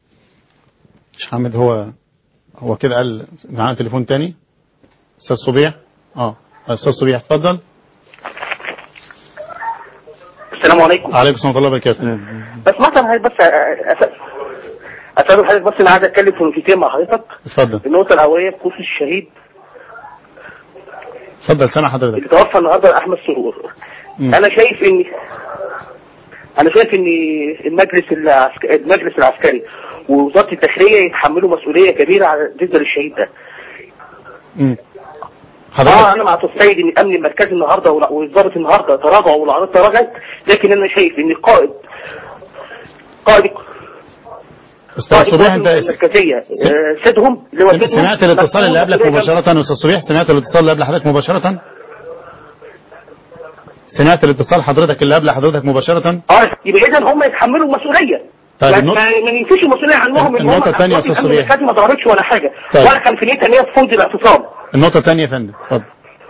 مش حامد هو هو كده قال معانا تليفون تاني استاذ صبيح اه استاذ صبيح اتفضل السلام عليكم عليكم السلام ورحمه الله وبركاته بس مثلا حضرتك بس أس- اسال حضرتك بس انا عايز اتكلم في نقطتين مع حضرتك اتفضل النقطه الاوليه بخصوص الشهيد اتفضل سامع حضرتك اللي توفى النهارده احمد سرور مم. انا شايف ان انا شايف ان المجلس العسك... المجلس العسكري ووزاره الداخليه يتحملوا مسؤوليه كبيره على بالنسبه للشهيد ده مم. اه حضرتك انا مع تصعيد ان الامن المركزي النهارده ولا- ووزاره النهارده تراجعوا والاعراض تراجعت لكن انا شايف ان القائد قائد استاذ قائد صبيح القوات انت المركزيه آه، سيدهم اللي هو سم- سيدهم سمعت الاتصال اللي قبلك مسؤول مباشرة استاذ صبيح سمعت الاتصال اللي قبل حضرتك مباشرة سمعت الاتصال حضرتك اللي قبل حضرتك مباشرة اه يبقى اذا هم يتحملوا المسؤوليه طيب، ما- النقطة- ما ما ينفيش المسؤوليه عنهم ان هم النقطة الثانية يا أستاذ الأمن صبيح. المركزي ما ظهرتش ولا حاجه طيب. ولا كان في نيتها ان هي تفوز الاعتصام النقطة الثانية يا فندم اتفضل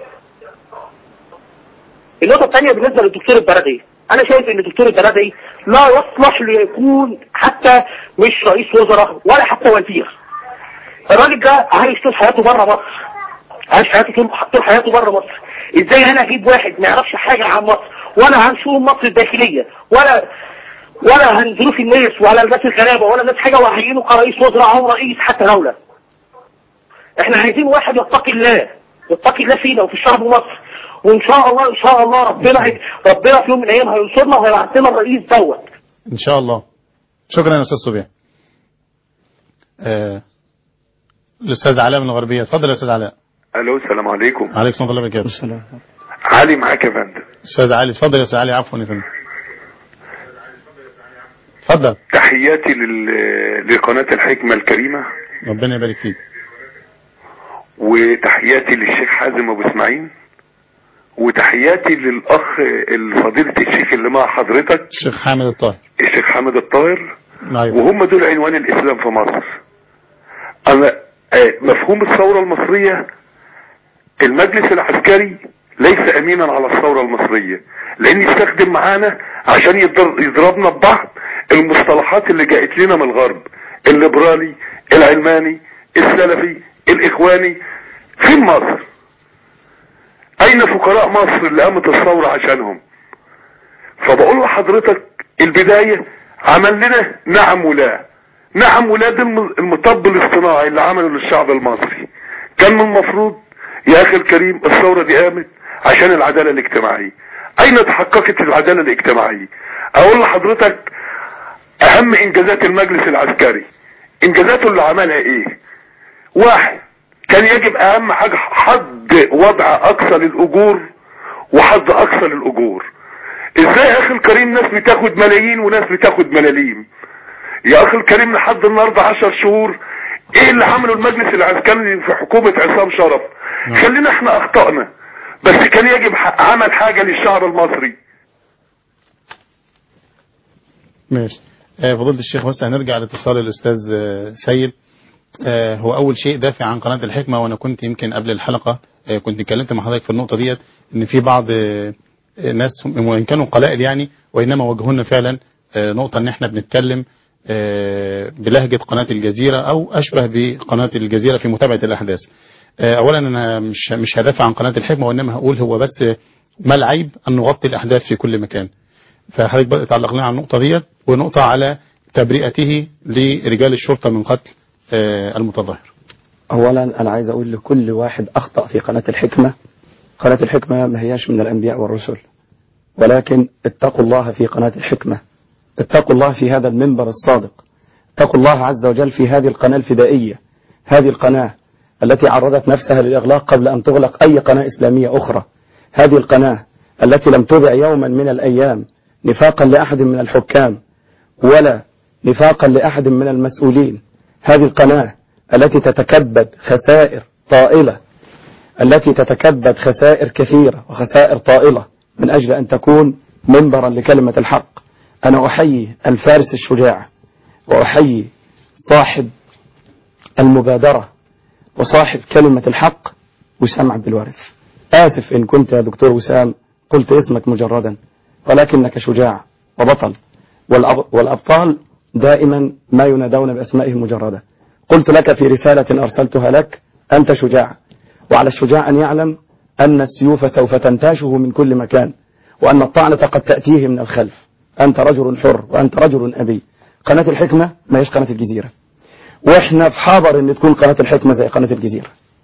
النقطه الثانيه بالنسبه للدكتور البلدي انا شايف ان الدكتور البلدي لا يصلح ليكون حتى مش رئيس وزراء ولا حتى وزير الراجل ده عايش طول حياته بره مصر عايش حياته طول طول حياته بره مصر ازاي انا اجيب واحد ما يعرفش حاجه عن مصر ولا عن شؤون مصر الداخليه ولا ولا عن ظروف الناس ولا الناس الغلابه ولا الناس حاجه وهيجينه كرئيس وزراء او رئيس حتى دوله احنا عايزين واحد يتقي الله يتقي الله فينا وفي شعب مصر وان شاء الله ان شاء الله ربنا هي- ربنا في يوم من الايام هينصرنا وهيبعت لنا الرئيس دوت ان شاء الله شكرا يا استاذ صبيح آه، الاستاذ علاء من الغربية اتفضل يا استاذ علاء الو السلام عليكم عليكم السلام ورحمة الله وبركاته السلام علي معاك يا فندم أستاذ علي اتفضل يا أستاذ علي عفوا يا فندم اتفضل تحياتي لل... لقناة الحكمة الكريمة ربنا يبارك فيك وتحياتي للشيخ حازم ابو اسماعيل وتحياتي للاخ الفضيلة الشيخ اللي مع حضرتك الشيخ حامد الطاهر الشيخ حامد الطاهر أيوة وهم دول عنوان الاسلام في مصر انا آه، مفهوم الثورة المصرية المجلس العسكري ليس امينا على الثورة المصرية لان يستخدم معانا عشان يضر- يضربنا ببعض المصطلحات اللي جاءت لنا من الغرب الليبرالي العلماني السلفي الاخواني فين مصر اين فقراء مصر اللي قامت الثورة عشانهم فبقول لحضرتك البداية عمل لنا نعم ولا نعم ولا ده الم- المطب الاصطناعي اللي عمله للشعب المصري كان من المفروض يا اخي الكريم الثورة دي قامت عشان العدالة الاجتماعية اين تحققت العدالة الاجتماعية اقول لحضرتك اهم انجازات المجلس العسكري انجازاته اللي عملها ايه واحد كان يجب اهم حاجة حد وضع اقصى للاجور وحد اقصى للاجور ازاي يا اخي الكريم ناس بتاخد ملايين وناس بتاخد ملاليم يا اخي الكريم لحد النهارده 10 شهور ايه اللي عمله المجلس العسكري في حكومة عصام شرف خلينا احنا اخطأنا بس كان يجب ح- عمل حاجة للشعب المصري ماشي آه، فضيلة الشيخ بس هنرجع لاتصال الأستاذ آه، سيد آه، هو أول شيء دافع عن قناة الحكمة وأنا كنت يمكن قبل الحلقة آه، كنت اتكلمت مع حضرتك في النقطة ديت إن في بعض آه، آه، ناس هم- وإن كانوا قلائل يعني وإنما وجهونا فعلا آه، نقطة إن إحنا بنتكلم آه، بلهجة قناة الجزيرة أو أشبه بقناة الجزيرة في متابعة الأحداث آه، أولا أنا مش مش هدافع عن قناة الحكمة وإنما هقول هو بس ما العيب أن نغطي الأحداث في كل مكان فحضرتك بقى تعلق لنا على النقطة ديت ونقطة على تبرئته لرجال الشرطة من قتل آه، المتظاهر أولا أنا عايز أقول لكل واحد أخطأ في قناة الحكمة قناة الحكمة ما هياش من الأنبياء والرسل ولكن اتقوا الله في قناة الحكمة اتقوا الله في هذا المنبر الصادق اتقوا الله عز وجل في هذه القناة الفدائية هذه القناة التي عرضت نفسها للإغلاق قبل أن تغلق أي قناة إسلامية أخرى هذه القناة التي لم تذع يوما من الأيام نفاقا لأحد من الحكام ولا نفاقا لأحد من المسؤولين هذه القناة التي تتكبد خسائر طائلة التي تتكبد خسائر كثيرة وخسائر طائلة من أجل أن تكون منبرا لكلمة الحق أنا أحيي الفارس الشجاع وأحيي صاحب المبادرة وصاحب كلمة الحق وسام عبد الوارث آسف إن كنت يا دكتور وسام قلت اسمك مجردا ولكنك شجاع وبطل والأب- والأبطال دائما ما ينادون بأسمائهم مجردة قلت لك في رسالة أرسلتها لك أنت شجاع وعلى الشجاع أن يعلم أن السيوف سوف تنتاشه من كل مكان وأن الطعنة قد تأتيه من الخلف أنت رجل حر وأنت رجل أبي قناة الحكمة ما هيش قناة الجزيرة وإحنا في حاضر أن تكون قناة الحكمة زي قناة الجزيرة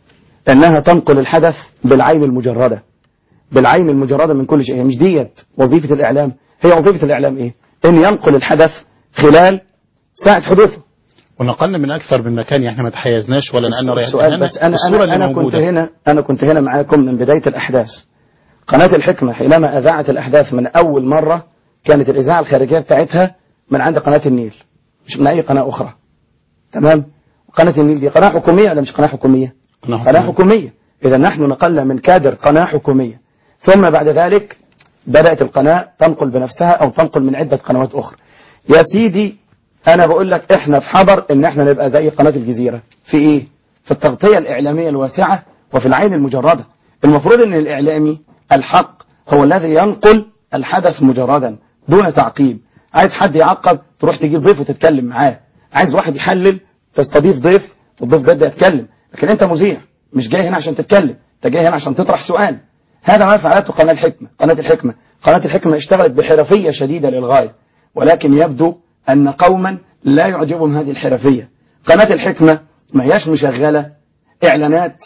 أنها تنقل الحدث بالعين المجردة بالعين المجردة من كل شيء هي مش ديت وظيفة الإعلام هي وظيفة الإعلام إيه أن ينقل الحدث خلال ساعة حدوثه ونقلنا من أكثر من مكان يعني احنا ما تحيزناش ولا نقلنا رأي السؤال بس أنا الصورة أنا, اللي أنا كنت موجودة. هنا أنا كنت هنا معاكم من بداية الأحداث قناة الحكمة حينما أذاعت الأحداث من أول مرة كانت الإذاعة الخارجية بتاعتها من عند قناة النيل مش من أي قناة أخرى تمام قناة النيل دي قناة حكومية ولا مش قناة حكومية قناة قناة حكومية. حكومية إذا نحن نقلنا من كادر قناة حكومية ثم بعد ذلك بدأت القناة تنقل بنفسها أو تنقل من عدة قنوات أخرى يا سيدي أنا بقول لك إحنا في حضر إن إحنا نبقى زي قناة الجزيرة في إيه؟ في التغطية الإعلامية الواسعة وفي العين المجردة المفروض إن الإعلامي الحق هو الذي ينقل الحدث مجردا دون تعقيب عايز حد يعقب تروح تجيب ضيف وتتكلم معاه عايز واحد يحلل تستضيف ضيف والضيف ده يبدأ يتكلم لكن انت مذيع مش جاي هنا عشان تتكلم انت جاي هنا عشان تطرح سؤال هذا ما فعلته قناة الحكمة قناة الحكمة قناة الحكمة اشتغلت بحرفية شديدة للغاية ولكن يبدو أن قوما لا يعجبهم هذه الحرفية قناة الحكمة ما هياش مشغلة إعلانات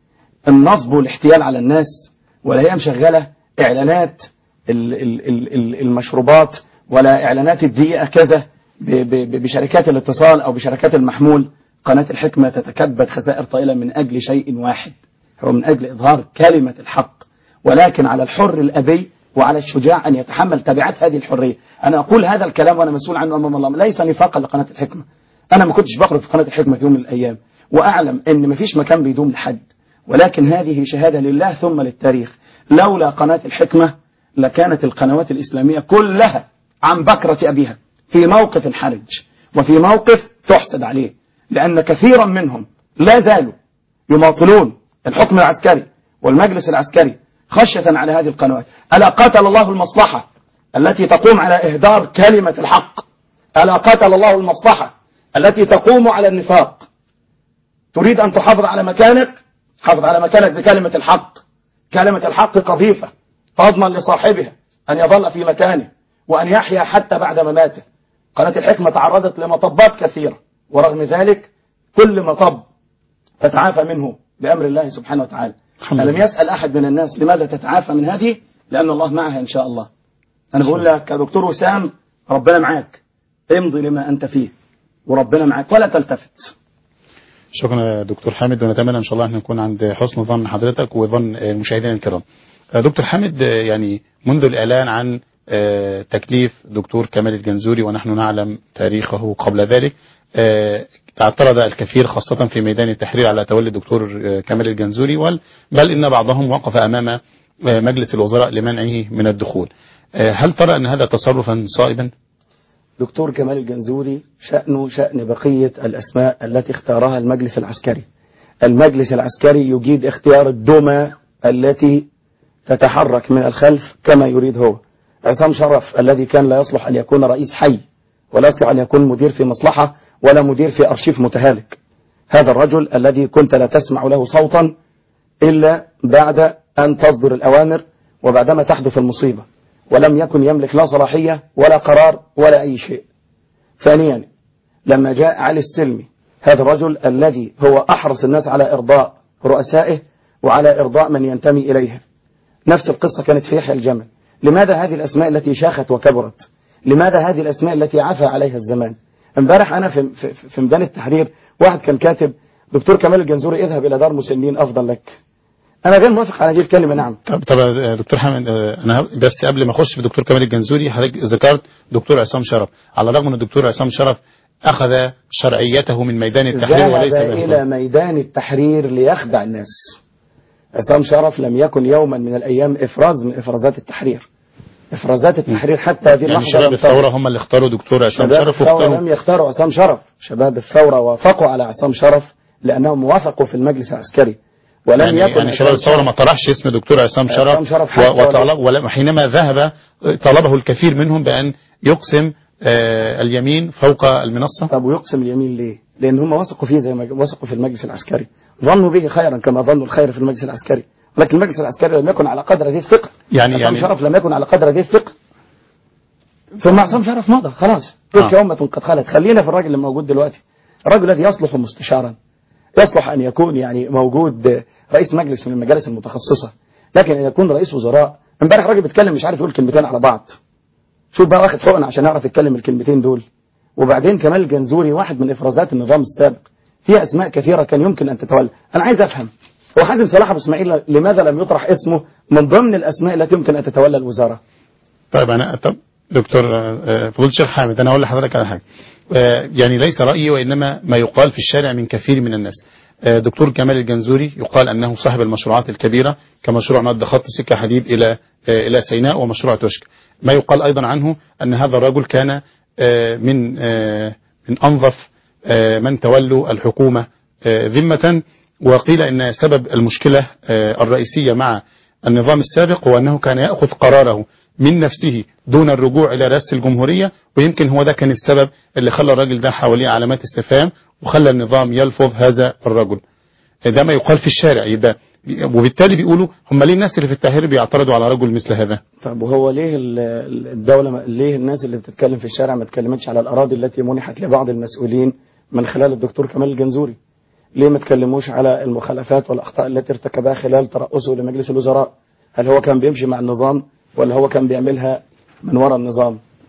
النصب والاحتيال على الناس ولا هي مشغلة إعلانات ال- ال- ال- ال- المشروبات ولا إعلانات الدقيقة كذا ب- ب- بشركات الاتصال أو بشركات المحمول قناة الحكمة تتكبد خسائر طائلة من أجل شيء واحد هو من أجل إظهار كلمة الحق ولكن على الحر الأبي وعلى الشجاع أن يتحمل تبعات هذه الحرية أنا أقول هذا الكلام وأنا مسؤول عنه أمام الله ليس نفاقا لقناة الحكمة أنا ما كنتش بخرج في قناة الحكمة في يوم من الأيام وأعلم أن مفيش مكان بيدوم لحد ولكن هذه شهادة لله ثم للتاريخ لولا قناة الحكمة لكانت القنوات الإسلامية كلها عن بكرة أبيها في موقف حرج وفي موقف تحسد عليه لأن كثيرا منهم لا زالوا يماطلون الحكم العسكري والمجلس العسكري خشية على هذه القنوات ألا قتل الله المصلحة التي تقوم على إهدار كلمة الحق ألا قتل الله المصلحة التي تقوم على النفاق تريد أن تحافظ على مكانك حافظ على مكانك بكلمة الحق كلمة الحق قذيفة تضمن لصاحبها أن يظل في مكانه وأن يحيا حتى بعد مماته قناة الحكمة تعرضت لمطبات كثيرة ورغم ذلك كل مطب تتعافى منه بأمر الله سبحانه وتعالى الحمد ألم لله. يسأل أحد من الناس لماذا تتعافى من هذه لأن الله معها إن شاء الله أنا بقول لك يا دكتور وسام ربنا معاك امضي لما أنت فيه وربنا معاك ولا تلتفت شكرا يا دكتور حامد ونتمنى ان شاء الله ان نكون عند حسن ظن حضرتك وظن آه، المشاهدين الكرام. آه، دكتور حامد آه، يعني منذ الاعلان عن آه، تكليف دكتور كمال الجنزوري ونحن نعلم تاريخه قبل ذلك آه، اعترض الكثير خاصة في ميدان التحرير على تولي الدكتور آه، كمال الجنزوري وال- بل إن بعضهم وقف أمام آه، مجلس الوزراء لمنعه من الدخول آه، هل ترى أن هذا تصرفا صائبا؟ دكتور كمال الجنزوري شأنه شأن بقية الأسماء التي اختارها المجلس العسكري المجلس العسكري يجيد اختيار الدمى التي تتحرك من الخلف كما يريد هو عصام شرف الذي كان لا يصلح أن يكون رئيس حي ولا يصلح أن يكون مدير في مصلحة ولا مدير في أرشيف متهالك هذا الرجل الذي كنت لا تسمع له صوتا إلا بعد أن تصدر الأوامر وبعدما تحدث المصيبة ولم يكن يملك لا صلاحية ولا قرار ولا أي شيء ثانيا لما جاء علي السلمي هذا الرجل الذي هو أحرص الناس على إرضاء رؤسائه وعلى إرضاء من ينتمي إليه نفس القصة كانت في يحيى الجمل لماذا هذه الأسماء التي شاخت وكبرت لماذا هذه الأسماء التي عفى عليها الزمان امبارح أنا في, في, في ميدان التحرير واحد كان كاتب دكتور كمال الجنزوري اذهب إلى دار مسنين أفضل لك أنا غير موافق على هذه الكلمة نعم طب طب يا دكتور حامد آه، انا هب- بس قبل ما اخش في دكتور كمال الجنزوري حضرتك ذكرت دكتور عصام شرف على الرغم ان الدكتور عصام شرف اخذ شرعيته من ميدان التحرير وليس ذهب به إلى ميدان التحرير ليخدع الناس عصام شرف لم يكن يوما من الأيام إفراز من إفرازات التحرير إفرازات التحرير حتى هذه يعني اللحظة شباب لم تظهر. الثوره هم اللي اختاروا دكتور عصام شباب شرف الثورة واختاروا لم يختاروا عصام شرف شباب الثورة وافقوا على عصام شرف لأنهم وافقوا في المجلس العسكري ولم يعني, يكن يعني شباب عصام الثوره ما طرحش اسم دكتور عصام عصام شرف, شرف حتى و- وطلب ولا حينما ذهب طلبه الكثير منهم بان يقسم آه، اليمين فوق المنصه طب ويقسم اليمين ليه؟ لأن هم وثقوا فيه زي ما وثقوا في المجلس العسكري ظنوا به خيرا كما ظنوا الخير في المجلس العسكري ولكن المجلس العسكري لم يكن على قدر هذه الثقة يعني عصام يعني شرف لم يكن على قدر هذه الثقة ثم عصام شرف مضى خلاص تلك آه. أمة قد خلت خلينا في الراجل اللي موجود دلوقتي الرجل الذي يصلح مستشارا يصلح أن يكون يعني موجود رئيس مجلس من المجالس المتخصصة لكن أن يكون رئيس وزراء امبارح راجل بيتكلم مش عارف يقول كلمتين على بعض شوف بقى واخد حقن عشان يعرف يتكلم الكلمتين دول وبعدين كمال الجنزوري واحد من افرازات النظام السابق فيها اسماء كثيره كان يمكن ان تتولى انا عايز افهم هو حازم صلاح ابو اسماعيل لماذا لم يطرح اسمه من ضمن الاسماء التي يمكن ان تتولى الوزاره طيب انا طب دكتور آه، فضيله الشيخ حامد انا اقول لحضرتك على حاجه آه، يعني ليس رايي وانما ما يقال في الشارع من كثير من الناس آه، دكتور كمال الجنزوري يقال انه صاحب المشروعات الكبيره كمشروع مد خط سكه حديد الى آه، الى سيناء ومشروع توشك ما يقال ايضا عنه ان هذا الرجل كان آه، من آه، من انظف آه، من تولوا الحكومه آه، ذمه وقيل ان سبب المشكله آه، الرئيسيه مع النظام السابق هو أنه كان يأخذ قراره من نفسه دون الرجوع إلى رئاسة الجمهورية ويمكن هو ده كان السبب اللي خلى الراجل ده حواليه علامات استفهام وخلى النظام يلفظ هذا الرجل ده ما يقال في الشارع يبقى وبالتالي بيقولوا هم ليه الناس اللي في التحرير بيعترضوا على رجل مثل هذا طب وهو ليه ال- ال- الدوله ما- ليه الناس اللي بتتكلم في الشارع ما اتكلمتش على الاراضي التي منحت لبعض المسؤولين من خلال الدكتور كمال الجنزوري ليه ما تكلموش على المخالفات والاخطاء التي ارتكبها خلال ترأسه لمجلس الوزراء هل هو كان بيمشي مع النظام ولا هو كان بيعملها من وراء النظام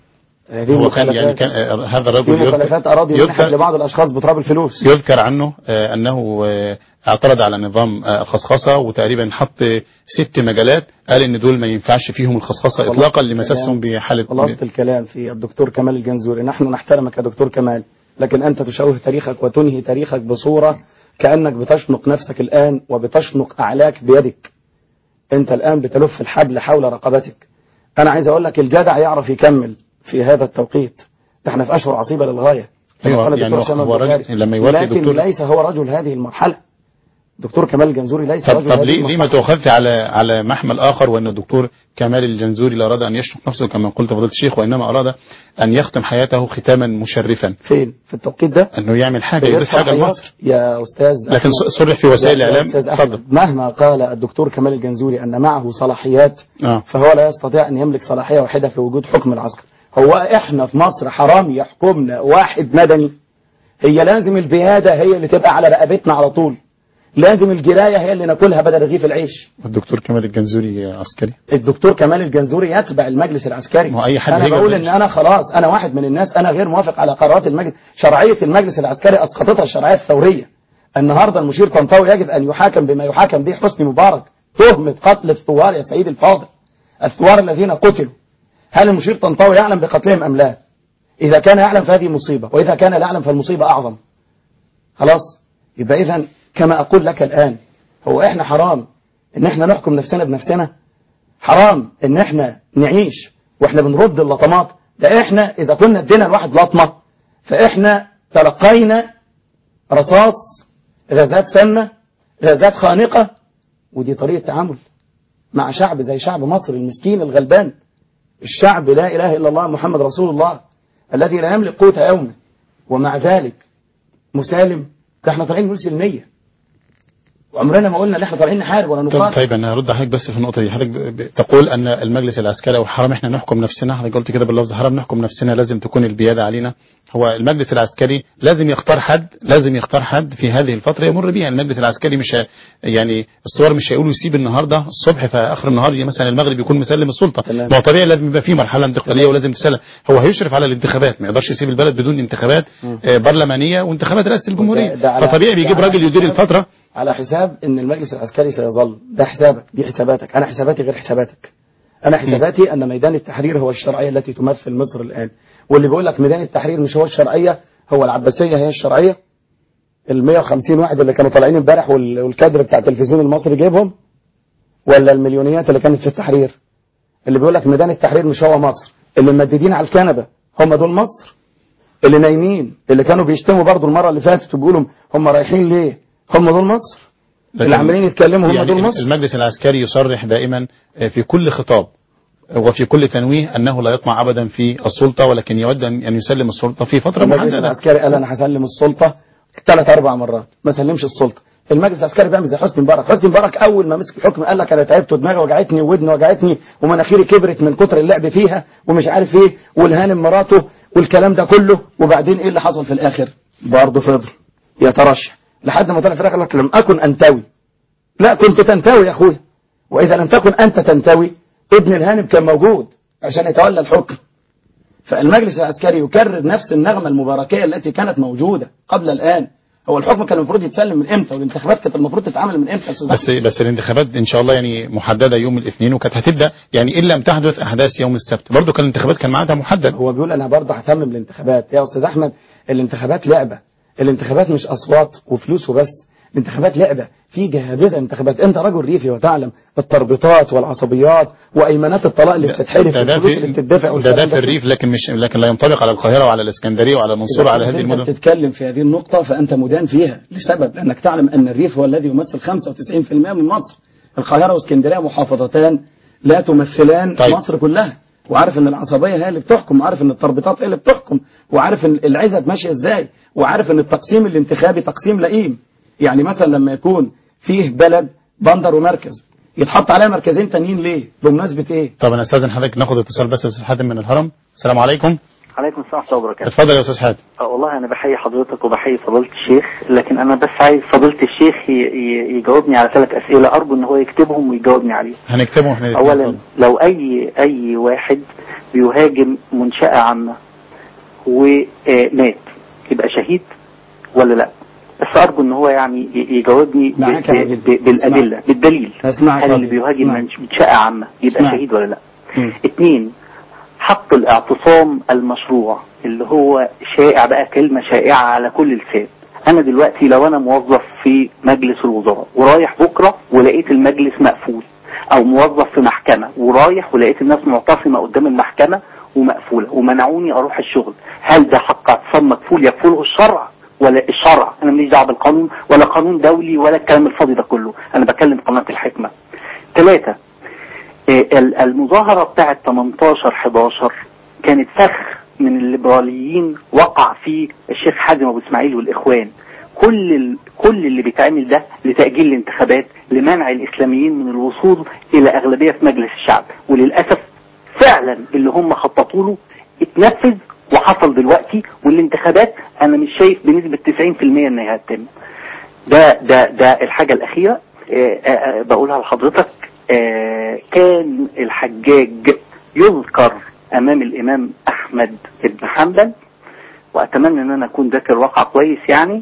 هذه هو كان يعني مخالفات. كان آه، هذا في الرجل مخالفات يذكر, أراضي منحت يذكر, لبعض الأشخاص بتراب الفلوس يذكر عنه آه، أنه آه، اعترض على نظام آه، الخصخصة وتقريبا حط ست مجالات قال إن دول ما ينفعش فيهم الخصخصة والله إطلاقا الكلام- لمسسهم بحالة خلاصة الكلام في الدكتور كمال الجنزوري نحن نحترمك يا دكتور كمال لكن أنت تشوه تاريخك وتنهي تاريخك بصورة كأنك بتشنق نفسك الآن وبتشنق أعلاك بيدك أنت الآن بتلف الحبل حول رقبتك أنا عايز أقول لك الجدع يعرف يكمل في هذا التوقيت احنا في أشهر عصيبة للغاية كما أيوة، قال يعني الدكتور هو- سامي هو راجل- البخاري. لما يوافق لكن دكتور- ليس هو رجل هذه المرحلة دكتور كمال الجنزوري ليس طب, رجل طب هذه ليه, ليه ما المرحلة. تؤخذت على على محمل آخر وأن الدكتور كمال الجنزوري لا أراد أن يشنق نفسه كما قلت فضيلة الشيخ وإنما أراد أن يختم حياته ختاما مشرفا فين في التوقيت ده أنه يعمل حاجة غير يضيف حاجة صلاحيات لمصر يا أستاذ لكن أحمد. صرح في وسائل يا- يا الإعلام أستاذ اتفضل أحمد مهما قال الدكتور كمال الجنزوري أن معه صلاحيات آه. فهو لا يستطيع أن يملك صلاحية واحدة في وجود حكم العسكر هو إحنا في مصر حرام يحكمنا واحد مدني هي لازم البيادة هي اللي تبقى على رقبتنا على طول لازم الجراية هي اللي ناكلها بدل رغيف العيش الدكتور كمال الجنزوري عسكري الدكتور كمال الجنزوري يتبع المجلس العسكري ما هو أي حد انا هيجي بقول بالمجلس. ان انا خلاص انا واحد من الناس انا غير موافق على قرارات المجلس شرعيه المجلس العسكري اسقطتها الشرعيه الثوريه النهارده المشير طنطاوي يجب ان يحاكم بما يحاكم به حسني مبارك تهمه قتل الثوار يا سيدي الفاضل الثوار الذين قتلوا هل المشير طنطاوي يعلم بقتلهم ام لا اذا كان يعلم فهذه مصيبه واذا كان لا يعلم فالمصيبه اعظم خلاص يبقى اذا كما اقول لك الان هو احنا حرام ان احنا نحكم نفسنا بنفسنا حرام ان احنا نعيش واحنا بنرد اللطمات ده احنا اذا كنا ادينا الواحد لطمه فاحنا تلقينا رصاص غازات سامه غازات خانقه ودي طريقه تعامل مع شعب زي شعب مصر المسكين الغلبان الشعب لا اله الا الله محمد رسول الله الذي لا يملك قوت يومه ومع ذلك مسالم ده احنا طالعين نقول سلميه وعمرنا ما قلنا ان احنا طالعين نحارب ولا طب نقاتل طيب انا هرد عليك بس في النقطه دي حضرتك ب- ب- تقول ان المجلس العسكري وحرام احنا نحكم نفسنا حضرتك قلت كده باللفظ حرام نحكم نفسنا لازم تكون البياده علينا هو المجلس العسكري لازم يختار حد لازم يختار حد في هذه الفتره يمر بيها المجلس العسكري مش ه- يعني الصور مش هيقولوا يسيب النهارده الصبح في اخر النهار مثلا المغرب يكون مسلم السلطه تمام. ما هو طبيعي لازم يبقى في مرحله انتقاليه ولازم تسلم هو هيشرف على الانتخابات ما يقدرش يسيب البلد بدون انتخابات آه، برلمانيه وانتخابات رئاسه الجمهوريه ده- ده على- فطبيعي بيجيب ده على راجل يدير حساب- الفتره على حساب ان المجلس العسكري سيظل ده حسابك دي حساباتك انا حساباتي غير حساباتك انا حساباتي ان ميدان التحرير هو الشرعيه التي تمثل مصر الان واللي بيقول لك ميدان التحرير مش هو الشرعيه هو العباسيه هي الشرعيه ال 150 واحد اللي كانوا طالعين امبارح وال- والكادر بتاع التلفزيون المصري جايبهم ولا المليونيات اللي كانت في التحرير اللي بيقول لك ميدان التحرير مش هو مصر اللي ممددين على الكنبه هم دول مصر اللي نايمين اللي كانوا بيشتموا برضو المره اللي فاتت وبيقولوا هم رايحين ليه هم دول مصر اللي عمالين يتكلموا هم يعني دول مصر المجلس العسكري يصرح دائما في كل خطاب وفي كل تنويه أنه لا يطمع أبدا في السلطة ولكن يود أن أن يسلم السلطة في فترة المجلس محددة العسكري قال انا هسلم السلطه ثلاث اربع مرات ما سلمش السلطه المجلس العسكري بيعمل زي حسني مبارك حسني مبارك اول ما مسك الحكم قال لك انا تعبت ودماغي وجعتني وودني وجعتني ومناخيري كبرت من كتر اللعب فيها ومش عارف ايه والهانم مراته والكلام ده كله وبعدين ايه اللي حصل في الاخر برضه فضل يترشح لحد ما طلع في الاخر قال لك لم اكن انتوي لا كنت تنتوي يا اخويا واذا لم تكن انت تنتوي ابن الهانم كان موجود عشان يتولى الحكم فالمجلس العسكري يكرر نفس النغمة المباركية التي كانت موجودة قبل الآن هو الحكم كان المفروض يتسلم من امتى والانتخابات كانت المفروض تتعمل من امتى يا أستاذ بس بس الانتخابات ان شاء الله يعني محدده يوم الاثنين وكانت هتبدا يعني ان لم تحدث احداث يوم السبت برضه كان الانتخابات كان ميعادها محدد هو بيقول انا برضه هتمم الانتخابات يا استاذ احمد الانتخابات لعبه الانتخابات مش اصوات وفلوس وبس الانتخابات لعبه في جهابذه انتخابات انت رجل ريفي وتعلم التربطات والعصبيات وايمانات الطلاق اللي بتتحرف ده ده والفلوس في اللي بتدفع ده, والكلام ده في كله. الريف لكن مش لكن لا ينطبق على القاهره وعلى الاسكندريه وعلى المنصوره إذا على كنت هذه أنت المدن بتتكلم في هذه النقطة فأنت مدان فيها لسبب لأنك تعلم أن الريف هو الذي يمثل 95% من مصر القاهرة واسكندرية محافظتان لا تمثلان طيب. مصر كلها وعارف ان العصبية هي اللي بتحكم وعارف ان التربيطات هي اللي بتحكم وعارف ان العزب ماشية ازاي وعارف ان التقسيم الانتخابي تقسيم لئيم يعني مثلا لما يكون فيه بلد بندر ومركز يتحط عليها مركزين تانيين ليه بمناسبة ايه طب انا استاذن حضرتك ناخد اتصال بس يا استاذ حاتم من الهرم السلام عليكم عليكم السلام ورحمة الله وبركاته اتفضل يا استاذ حاتم آه، والله أنا بحيي حضرتك وبحيي فضيلة الشيخ لكن أنا بس عايز فضيلة الشيخ ي- ي- يجاوبني على ثلاث أسئلة أرجو إن هو يكتبهم ويجاوبني عليهم هنكتبهم احنا الاتنين، أولا اتفضل. لو أي أي واحد بيهاجم منشأة عامة ومات يبقى شهيد ولا لا بس أرجو إن هو يعني ي- يجاوبني ب- معاك يا ب- راجل. ب- بالأدلة بالدليل أسمعك هل يا اللي راجل. بيهاجم أسمعك. منش- منشأة عامة يبقى أسمعك. شهيد ولا لا مم. اتنين حق الاعتصام المشروع اللي هو شائع بقى كلمة شائعة على كل لسان انا دلوقتي لو انا موظف في مجلس الوزراء ورايح بكرة ولقيت المجلس مقفول او موظف في محكمة ورايح ولقيت الناس معتصمة قدام المحكمة ومقفولة ومنعوني اروح الشغل هل ده حق اعتصام مكفول يكفله الشرع ولا الشرع انا ماليش دعوه بالقانون ولا قانون دولي ولا الكلام الفاضي ده كله انا بكلم قناة الحكمة ثلاثة آه، ال- المظاهرة بتاعت 18 11 كانت فخ من الليبراليين وقع فيه الشيخ حازم ابو اسماعيل والاخوان كل ال... كل اللي بيتعمل ده لتأجيل الانتخابات لمنع الاسلاميين من الوصول الى اغلبية في مجلس الشعب وللاسف فعلا اللي هم خططوا له اتنفذ وحصل دلوقتي والانتخابات انا مش شايف بنسبة 90% ان هي هتتم ده ده ده الحاجة الأخيرة آه، آه، آه، بقولها لحضرتك آه، كان الحجاج يذكر أمام الإمام أحمد بن حنبل وأتمنى أن أنا أكون ذاكر واقع كويس يعني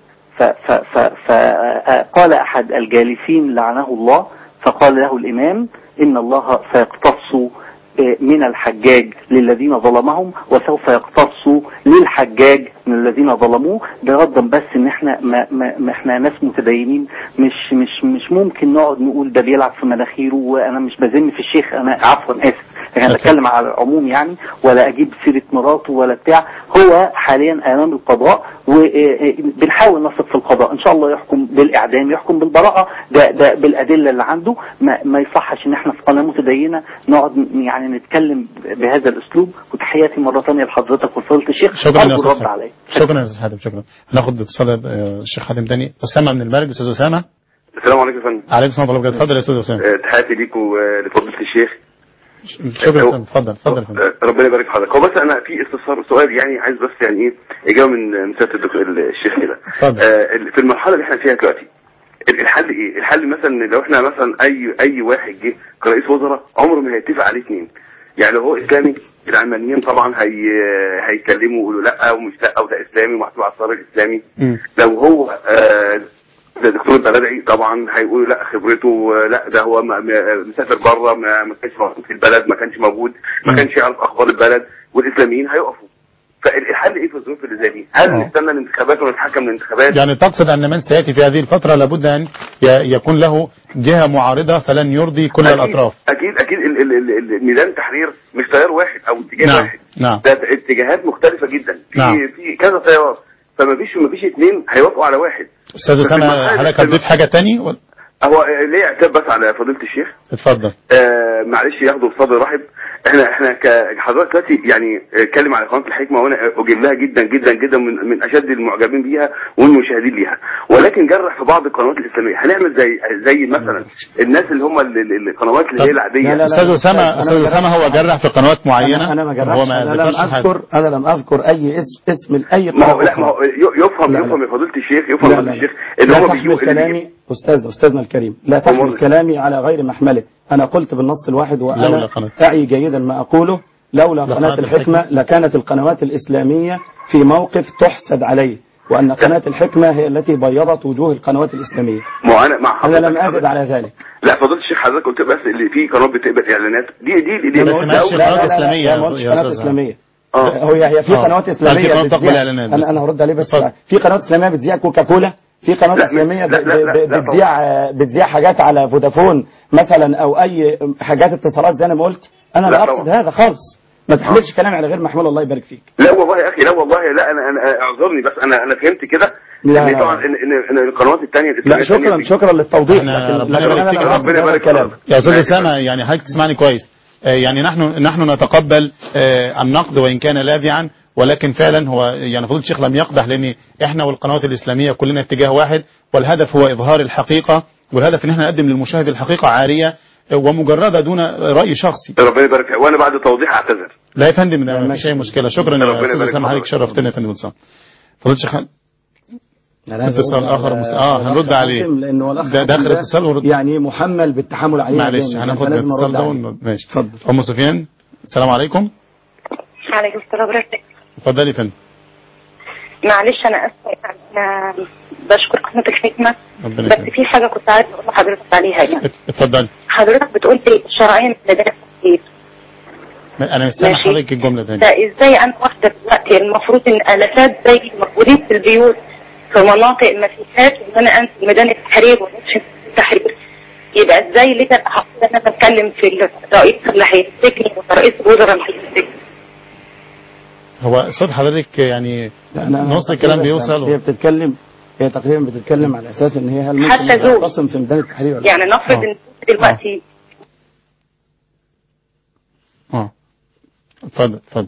فقال أحد الجالسين لعنه الله فقال له الإمام إن الله سيقتص آه، من الحجاج للذين ظلمهم وسوف يقتص للحجاج من الذين ظلموه بغضا بس ان احنا ما, ما, ما احنا ناس متدينين مش مش مش ممكن نقعد نقول ده بيلعب في مناخيره وانا مش بذم في الشيخ انا عفوا اسف يعني أوكي. بتكلم على العموم يعني ولا اجيب سيره مراته ولا بتاع هو حاليا امام القضاء وبنحاول نثق في القضاء ان شاء الله يحكم بالاعدام يحكم بالبراءه ده ده بالادله اللي عنده ما, ما يصحش ان احنا في قناه متدينه نقعد ن- يعني نتكلم بهذا الاسلوب وتحياتي مره ثانيه لحضرتك وفضيله الشيخ شكرا يا أرجو استاذ الرد حاتم عليا شكرا يا استاذ حاتم شكرا هناخد اتصال آه، الشيخ حاتم تاني اسامه من المرج استاذ اسامه السلام عليكم يا فندم عليكم السلام ورحمه الله وبركاته اتفضل يا استاذ اسامه آه، تحياتي ليكم ولفضيله الشيخ شكرا يا اسامه اتفضل اتفضل يا فندم آه، ربنا يبارك في حضرتك هو بس انا في استفسار سؤال يعني عايز بس يعني ايه اجابه من من سياده الدكتور الشيخ كده اتفضل. آه، ال- في المرحله اللي احنا فيها دلوقتي ال- الحل ايه؟ الحل مثلا لو احنا مثلا اي اي واحد جه كرئيس وزراء عمره ما هيتفق عليه اثنين يعني لو هو اسلامي العلمانيين طبعا هي هيكلموا ويقولوا لا ومش لا وده اسلامي ومحسوب على الصار الاسلامي مم. لو هو آه، زي الدكتور البلدعي طبعا هيقولوا لا خبرته آه، لا ده هو م- م- مسافر بره ما ما كانش موجود في البلد ما كانش موجود ما مم. كانش يعرف اخبار البلد والاسلاميين هيقفوا فالحل ايه في الظروف اللي زي دي؟ هل آه. نستنى الانتخابات ونتحكم الانتخابات؟ يعني تقصد ان من سياتي في هذه الفتره لابد ان ي- يكون له جهه معارضه فلن يرضي كل أكيد- الاطراف اكيد اكيد ال- ال- ال- ال- ميدان التحرير مش تيار واحد او اتجاه نعم واحد نعم ده اتجاهات مختلفه جدا في نعم. في كذا تيار فما فيش ما فيش اثنين هيوافقوا على واحد استاذ بس اسامه المرحلة- حضرتك هتضيف حاجه تاني ولا- هو ليه اعتاب بس على فضيله الشيخ اتفضل آه معلش ياخدوا بصدر رحب احنا احنا كحضرتك دلوقتي يعني اتكلم على قناه الحكمه وانا اجلها جدا جدا جدا من من اشد المعجبين بيها والمشاهدين ليها ولكن جرح في بعض القنوات الاسلاميه هنعمل زي زي مثلا الناس اللي هم ال- ال- القنوات اللي هي طب- العاديه لا، لا، لا. استاذ اسامه أنا استاذ ما اسامه هو جرحتش جرح في قنوات معينه انا, أنا ما هو جرحتش ما انا لم ذكرش حاجه اذكر انا لم اذكر اي اسم اسم لاي ما هو قناه لا ما هو أخرى. ي- يفهم لا، لا. يفهم يا فضيله الشيخ يفهم لا يا لا فضيله لا. الشيخ ان لا هم تحمل بيجيبوا اللي كلامي بيجيبوا. استاذ استاذنا الكريم لا تحمل أمور. كلامي على غير محمله انا قلت بالنص الواحد لولا وانا قناة. اعي جيدا ما اقوله لولا لقناة قناه الحكمه الحكمة. لكانت القنوات الاسلاميه في موقف تحسد عليه وان قناه الحكمه هي التي بيضت وجوه القنوات الاسلاميه ما هو انا مع انا لم حضرتك- ازد على ذلك لا فضيله الشيخ حضرتك قلت بس اللي في قناه بتقبل اعلانات دي دي دي بس دي ماشي أول- قناة لا، لا، لا، إسلامية لا، ما قلتش يا قناه أستاذ اسلاميه اه هو هي في آه. قنوات هل في اسلاميه قناة تقبل بتذيع- إعلانات بس؟ انا انا هرد عليه بس اتفضل. في قنوات اسلاميه بتذيع كوكاكولا في قناه لا، اسلاميه لا، ب- لا، لا، ب- لا، بتذيع بتذيع حاجات على فودافون مثلا او اي حاجات اتصالات زي انا ما قلت انا لا، لا اقصد طبعا. هذا خالص ما تحملش كلامي على غير محمول الله يبارك فيك لا والله يا اخي لا والله لا انا انا اعذرني بس انا انا فهمت كده لا، ان لا، طبعا لا. ان ان إن القنوات الثانيه لا الاسلاميه شكرا التانية شكرا للتوضيح احنا لكن ربنا لكن يبارك انا فيك. لا ربنا اقصد هذا يبارك الكلام فيك. يا استاذ ماشي. اسامه يعني حضرتك تسمعني كويس آه، يعني نحن نحن نتقبل آه، النقد وان كان لاذعا ولكن فعلا هو يعني فضيله الشيخ لم يقدح لان احنا والقنوات الاسلاميه كلنا اتجاه واحد والهدف هو اظهار الحقيقه والهدف ان احنا نقدم للمشاهد الحقيقه عاريه آه، ومجرده دون راي شخصي ربنا يبارك فيك وانا بعد توضيح اعتذر لا يا فندم ده ما فيش اي مشكله شكرا ربنا يا استاذ يبارك اسامه حضرتك فيك. شرفتنا يا فندم اتصال فضيله الشيخ أنا عايز اتصال أرد آخر على مس- آه، الأخ هنرد عليه. حاتم لأنه الأخ ده- ده حاتم آخر اتصال ورد. يعني محمل بالتحمل عليه معلش جامد. هناخد فلازم الاتصال أرد ده عليه. ون- ماشي اتفضل ام سفيان السلام عليكم عليكم السلام وبركاته اتفضلي يا فندم معلش انا اسفه يعني انا بشكر قناه الحكمه ربنا بس يكرمك في حاجه كنت عايزه اقول لحضرتك عليها يعني ات- اتفضلي حضرتك بتقول لي الشرعيه من مدارس التفسير ما- انا مستني ماشي. حضرتك الجمله تاني فازاي انا واحده دلوقتي المفروض ان الافات زي موجودين في البيوت في مناطق ما فيهاش ان انا انزل ميدان التحرير وامشي في التحرير يبقى ازاي ليه تبقى حق ان انا بتكلم في الرئيس اللي هيمسكني ورئيس الوزراء اللي هيمسكني هو صوت حضرتك يعني لا، أنا- نص الكلام بيوصل هي و... بتتكلم هي تقريبا بتتكلم على اساس ان هي هل ممكن حتى زوج. تعتصم في ميدان التحرير ولا يعني نفرض آه. ان دلوقتي اه اتفضل اتفضل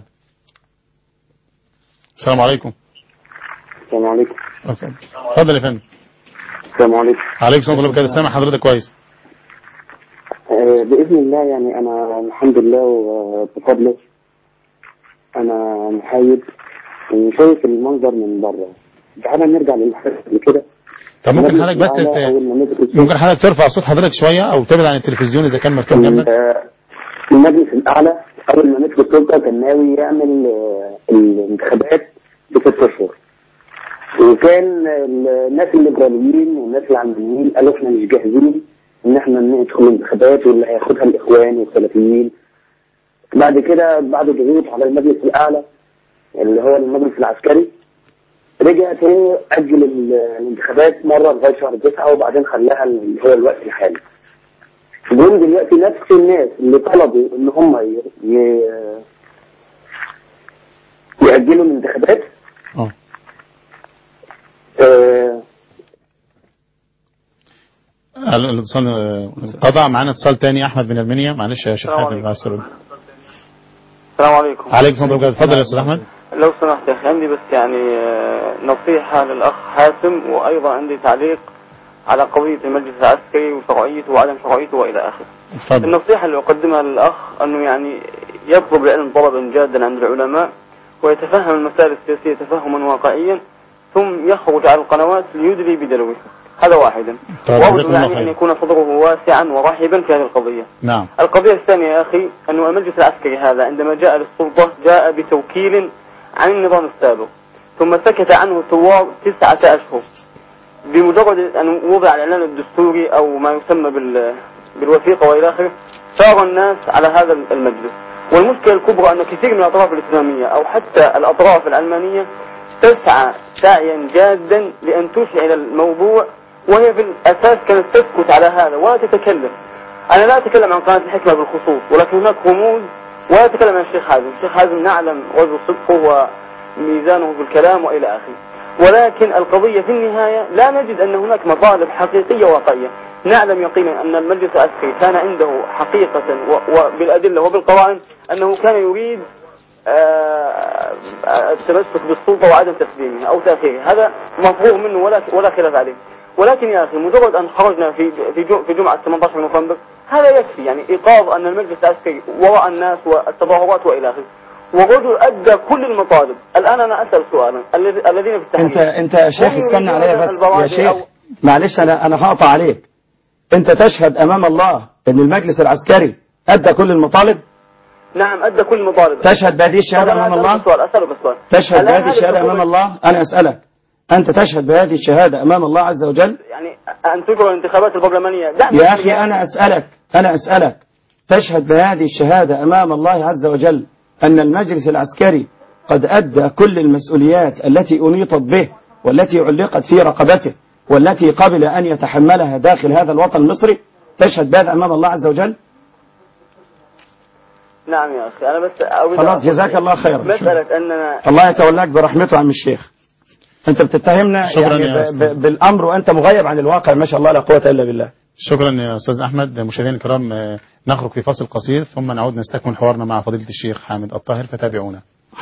السلام عليكم السلام عليكم اتفضل اتفضل يا فندم السلام عليكم عليكم السلام ورحمه الله وبركاته سامع حضرتك كويس آه، بإذن الله يعني أنا الحمد لله وبفضله أنا محايد وشايف المنظر من بره تعالى نرجع للحدث اللي كده طب ممكن حضرتك بس تعالى ت... أول ما ندرس ممكن حضرتك ترفع صوت حضرتك شويه او تبعد عن التلفزيون اذا كان مفتوح جنبك آه، المجلس الأعلى أول ما مسك السلطة كان ناوي يعمل آه، الانتخابات بست أشهر وكان الناس الليبراليين والناس العلمانيين قالوا احنا مش جاهزين ان احنا ندخل الانتخابات واللي هياخدها الاخوان والسلفيين بعد كده بعد ضغوط على المجلس الاعلى اللي هو المجلس العسكري رجع تاني اجل ال- الانتخابات مره لغايه شهر تسعه وبعدين خلاها اللي هو الوقت الحالي. جم دلوقتي نفس الناس اللي طلبوا ان هم ي... ي... يأجلوا الانتخابات اه آه، الاتصال آه، قطع معانا اتصال تاني احمد بن المنيا معلش يا شيخ السلام حاتم عليكم. بس رد. السلام عليكم عليكم السلام ورحمه الله وبركاته اتفضل يا استاذ احمد لو سمحت يا اخي عندي بس يعني آه، نصيحة للأخ حاتم وأيضا عندي تعليق على قضية المجلس العسكري وشرعيته وعدم شرعيته وإلى آخره اتفضل النصيحة اللي أقدمها للأخ أنه يعني يطلب العلم طلبا جادا عند العلماء ويتفهم المسائل السياسية تفهما واقعيا ثم يخرج على القنوات ليدلي بدلوه هذا واحدا طيب وأرجو جزاكم الله يعني أن خير يكون صدره واسعا ورحبا في هذه القضية نعم القضية الثانية يا أخي أن المجلس العسكري هذا عندما جاء للسلطة جاء بتوكيل عن النظام السابق ثم سكت عنه ثوار تسعة أشهر بمجرد أن وضع الإعلان الدستوري أو ما يسمى بال بالوثيقة وإلى آخره ثار الناس على هذا المجلس والمشكلة الكبرى أن كثير من الأطراف الإسلامية أو حتى الأطراف العلمانية تسعى سعيا جادا لأن تشعل الموضوع وهي في الأساس كانت تسكت على هذا ولا تتكلم أنا لا أتكلم عن قناة الحكمة بالخصوص ولكن هناك رموز ولا أتكلم عن الشيخ حازم الشيخ حازم نعلم وزن صدقه وميزانه في الكلام وإلى آخره ولكن القضية في النهاية لا نجد أن هناك مطالب حقيقية واقعية نعلم يقينا أن المجلس العسكري كان عنده حقيقة و- وبالأدلة وبالقرائن أنه كان يريد آه، آه، التمسك بالسلطة وعدم تسليمها أو تأخيرها هذا مفروغ منه ولا ولا خلاف عليه ولكن يا أخي مجرد أن خرجنا في في جو- في جمعة 18 نوفمبر هذا يكفي يعني إيقاظ أن المجلس العسكري وراء الناس والتظاهرات وإلى آخره ورجل أدى كل المطالب الآن أنا أسأل سؤالا الذ- الذين في انت التحرير انت يا شيخ هم استنى عليا يريدون بس يا البرادعي شيخ أو- معلش انا انا هقطع عليك انت تشهد امام الله ان المجلس العسكري ادى كل المطالب نعم أدى كل المطالب تشهد بهذه الشهاده طب أنا امام أسألك الله سؤال أسألك بس سؤال تشهد الآن بهذه هذا الشهاده الحكومة- امام الله انا اسالك انت تشهد بهذه الشهاده امام الله عز وجل يعني أن تجرى الانتخابات البرلمانية دعم يا اخي انا اسالك انا اسالك تشهد بهذه الشهاده امام الله عز وجل ان المجلس العسكري قد ادى كل المسؤوليات التي انيطت به والتي علقت في رقبته والتي قبل ان يتحملها داخل هذا الوطن المصري تشهد بهذا امام الله عز وجل نعم يا أخي أنا بس أريد خلاص أقول جزاك الله خيرا مسألة أننا الله يتولاك برحمته عم الشيخ انت بتتهمنا شكراً يعني يا ب- أستاذ. ب- بالامر وانت مغيب عن الواقع ما شاء الله لا قوه الا بالله شكرا يا استاذ احمد مشاهدينا الكرام آه، نخرج في فاصل قصير ثم نعود نستكمل حوارنا مع فضيله الشيخ حامد الطاهر فتابعونا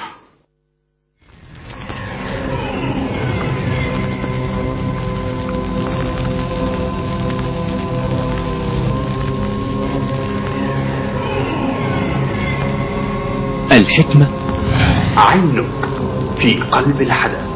الحكمة عينك في قلب الحدث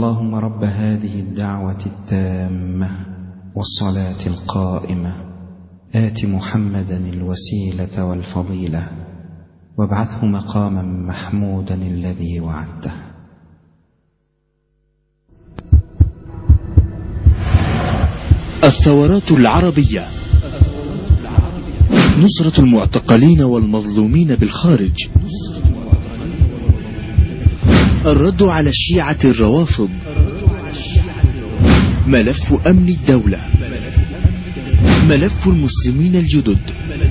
اللهم رب هذه الدعوة التامة والصلاة القائمة آت محمدا الوسيلة والفضيلة وابعثه مقاما محمودا الذي وعدته الثورات العربية نصرة المعتقلين والمظلومين بالخارج الرد على الشيعة الروافض ملف أمن الدولة ملف المسلمين الجدد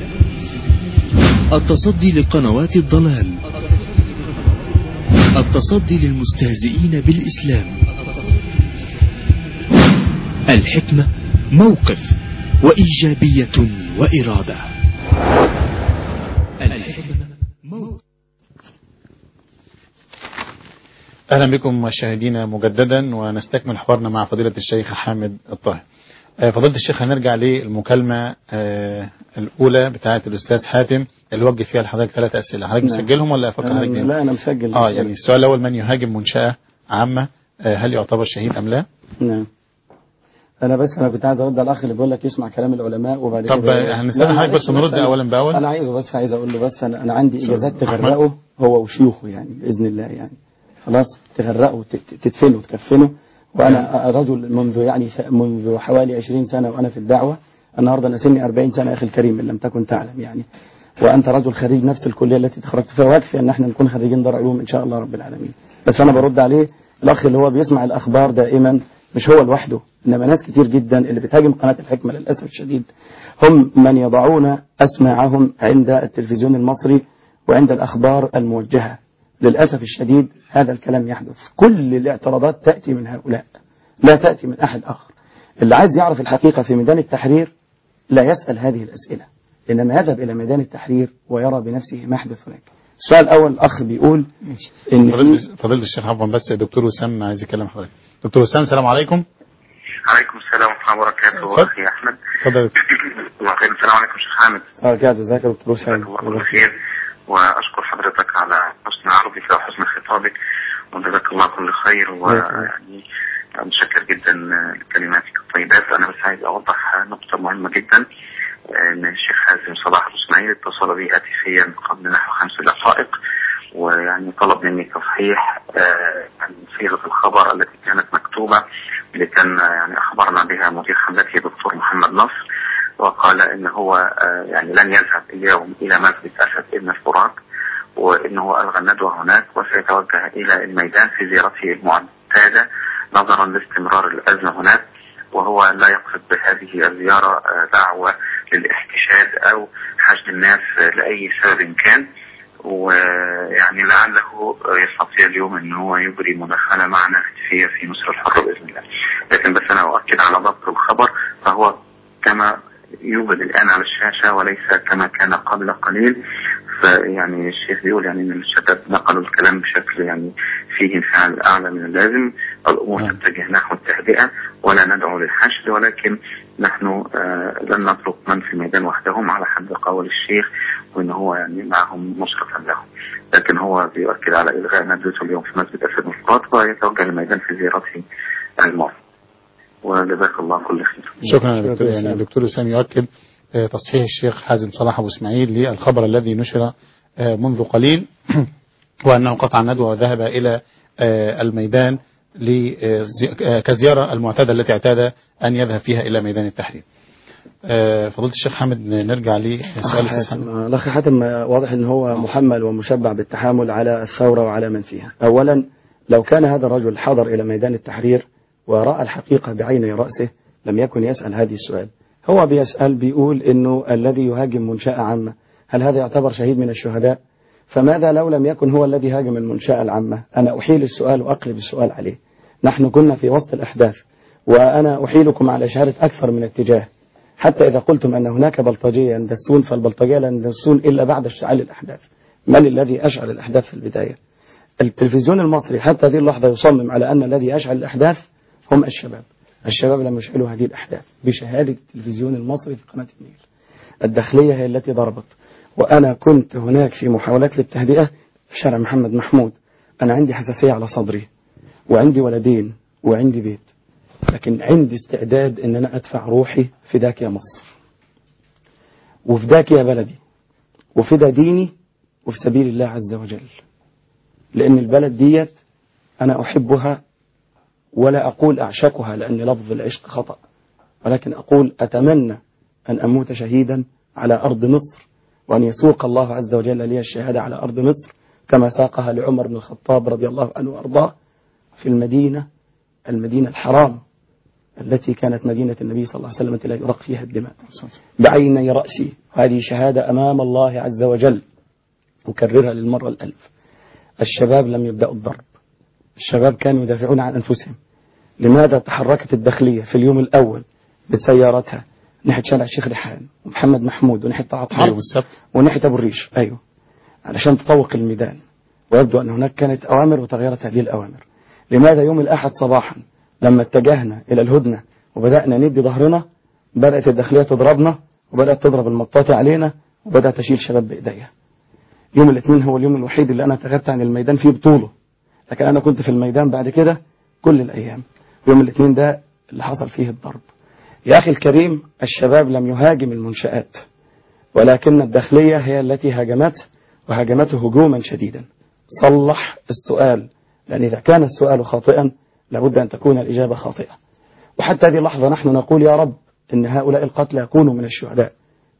التصدي لقنوات الضلال التصدي للمستهزئين بالإسلام الحكمة موقف وإيجابية وإرادة أهلا بكم مشاهدينا مجددا ونستكمل حوارنا مع فضيلة الشيخ حامد الطاهر آه، فضيلة الشيخ هنرجع للمكالمة آه، الأولى بتاعة الأستاذ حاتم اللي وجه فيها لحضرتك ثلاث أسئلة حضرتك نعم. مسجلهم ولا أفكر أنا- حضرتك بيهم؟ لا أنا مسجل اه الأسئلة. يعني السؤال الأول من يهاجم منشأة عامة آه، هل يعتبر شهيد أم لا؟ نعم انا بس انا كنت عايز ارد على الاخ اللي بيقول لك يسمع كلام العلماء وبعد طب كده هنستنى لا، حضرتك بس معلش، نرد أنا- أولا بأول. انا عايزه بس عايز اقول له بس انا انا عندي أستاذ اجازات أحمد. تغرقه هو وشيوخه يعني باذن الله يعني خلاص تغرقه تت- تدفنه تكفنه وانا رجل منذ يعني ف- منذ حوالي 20 سنه وانا في الدعوه النهارده انا سني 40 سنه اخي الكريم ان لم تكن تعلم يعني وانت رجل خريج نفس الكليه التي تخرجت فيها ويكفي ان احنا نكون خريجين دار علوم ان شاء الله رب العالمين بس انا برد عليه الاخ اللي هو بيسمع الاخبار دائما مش هو لوحده انما ناس كتير جدا اللي بتهاجم قناه الحكمه للاسف الشديد هم من يضعون اسماعهم عند التلفزيون المصري وعند الاخبار الموجهه للاسف الشديد هذا الكلام يحدث كل الاعتراضات تاتي من هؤلاء لا تاتي من احد اخر اللي عايز يعرف الحقيقه في ميدان التحرير لا يسال هذه الاسئله انما يذهب الى ميدان التحرير ويرى بنفسه ما يحدث هناك السؤال الاول الاخ بيقول ان في فضيلة فضيلة الشيخ عفوا بس دكتور وسام عايز يكلم حضرتك دكتور وسام السلام عليكم عليكم السلام ورحمة الله وبركاته اتفضل. أخي أحمد اتفضل الله خير السلام عليكم شيخ حامد بركاته ازيك يا دكتور وسام جزاك الله كل خير وأشكر حضرتك على حسن عرضك وحسن خطابك وجزاك الله كل خير ويعني متشكر جدا لكلماتك الطيبات أنا بس عايز أوضح نقطة مهمة جدا إن الشيخ حازم صلاح أبو إسماعيل اتصل بي هاتفيا قبل نحو خمس دقائق ويعني طلب مني تصحيح آه، عن صيغة الخبر التي كانت مكتوبة اللي كان آه، يعني أخبرنا بها مدير حملته دكتور محمد نصر وقال إن هو آه، يعني لن يذهب اليوم إلى مسجد أسد ابن الفرات وإنه ألغى الندوة هناك وسيتوجه إلى الميدان في زيارته المعتادة نظرا لاستمرار الأزمة هناك وهو لا يقصد بهذه الزيارة آه، دعوة للاحتشاد أو حشد الناس آه، لأي سبب كان ويعني لعله يستطيع اليوم ان هو يجري مداخله معنا هاتفيه في مصر الحره باذن الله. لكن بس انا اؤكد على ضبط الخبر فهو كما يوجد الان على الشاشه وليس كما كان قبل قليل فيعني الشيخ بيقول يعني ان الشباب نقلوا الكلام بشكل يعني فيه انفعال اعلى من اللازم الامور تتجه نحو التهدئه ولا ندعو للحشد ولكن نحن آه لن نترك من في الميدان وحدهم على حد قول الشيخ وان هو يعني معهم مشرفا لهم لكن هو بيؤكد على الغاء ندوته اليوم في مسجد اسد الفرات ويتوجه للميدان في زيارته الماضي وجزاك الله كل خير شكرا يا دكتور يعني الدكتور وسام يؤكد آه، تصحيح الشيخ حازم صلاح أبو إسماعيل للخبر الذي نشر آه، منذ قليل وأنه قطع الندوة وذهب إلى آه، الميدان لزي- آه، كزيارة المعتادة التي اعتاد أن يذهب فيها إلى ميدان التحرير آه، فضيلة الشيخ حامد نرجع لسؤال الأستاذ حامد. حاتم الأخ حاتم واضح أن هو محمل ومشبع بالتحامل على الثورة وعلى من فيها أولا لو كان هذا الرجل حضر إلى ميدان التحرير ورأى الحقيقة بعيني رأسه لم يكن يسأل هذه السؤال هو بيسأل بيقول أنه الذي يهاجم منشأة عامة هل هذا يعتبر شهيد من الشهداء فماذا لو لم يكن هو الذي هاجم المنشأة العامة أنا أحيل السؤال وأقلب السؤال عليه نحن كنا في وسط الأحداث وأنا أحيلكم على إشارة أكثر من اتجاه حتى إذا قلتم أن هناك بلطجية يندسون فالبلطجية لا يندسون إلا بعد اشتعال الأحداث من الذي أشعل الأحداث في البداية التلفزيون المصري حتى هذه اللحظة يصمم على أن الذي يشعل الأحداث هم الشباب الشباب لم يشعلوا هذه الأحداث بشهادة التلفزيون المصري في قناة النيل الداخلية هي التي ضربت وأنا كنت هناك في محاولات للتهدئة في شارع محمد محمود أنا عندي حساسية على صدري وعندي ولدين وعندي بيت لكن عندي استعداد ان انا ادفع روحي فداك يا مصر وفداك يا بلدي وفدا ديني وفي سبيل الله عز وجل لان البلد ديت انا احبها ولا اقول اعشقها لان لفظ العشق خطأ ولكن اقول اتمنى ان اموت شهيدا على ارض مصر وان يسوق الله عز وجل لي الشهاده على ارض مصر كما ساقها لعمر بن الخطاب رضي الله عنه وارضاه في المدينه المدينه الحرام التي كانت مدينة النبي صلى الله عليه وسلم التي لا يرق فيها الدماء بعيني رأسي هذه شهادة أمام الله عز وجل أكررها للمرة الألف الشباب لم يبدأوا الضرب الشباب كانوا يدافعون عن أنفسهم لماذا تحركت الداخلية في اليوم الأول بسيارتها ناحية شارع الشيخ ريحان ومحمد محمود وناحية طلعت حرب أيوة السبت وناحية أبو الريش أيوه علشان تطوق الميدان ويبدو أن هناك كانت أوامر وتغيرت هذه الأوامر لماذا يوم الأحد صباحا لما اتجهنا إلى الهدنة وبدأنا ندي ظهرنا بدأت الداخلية تضربنا وبدأت تضرب المطاطي علينا وبدأت تشيل شباب بإيديها يوم الاثنين هو اليوم الوحيد اللي أنا تغيرت عن الميدان فيه بطوله لكن أنا كنت في الميدان بعد كده كل الأيام يوم الاثنين ده اللي حصل فيه الضرب يا أخي الكريم الشباب لم يهاجم المنشآت ولكن الداخلية هي التي هاجمته وهاجمته هجوما شديدا صلح السؤال لأن إذا كان السؤال خاطئا لابد أن تكون الإجابة خاطئة وحتى هذه اللحظة نحن نقول يا رب إن هؤلاء القتلى يكونوا من الشهداء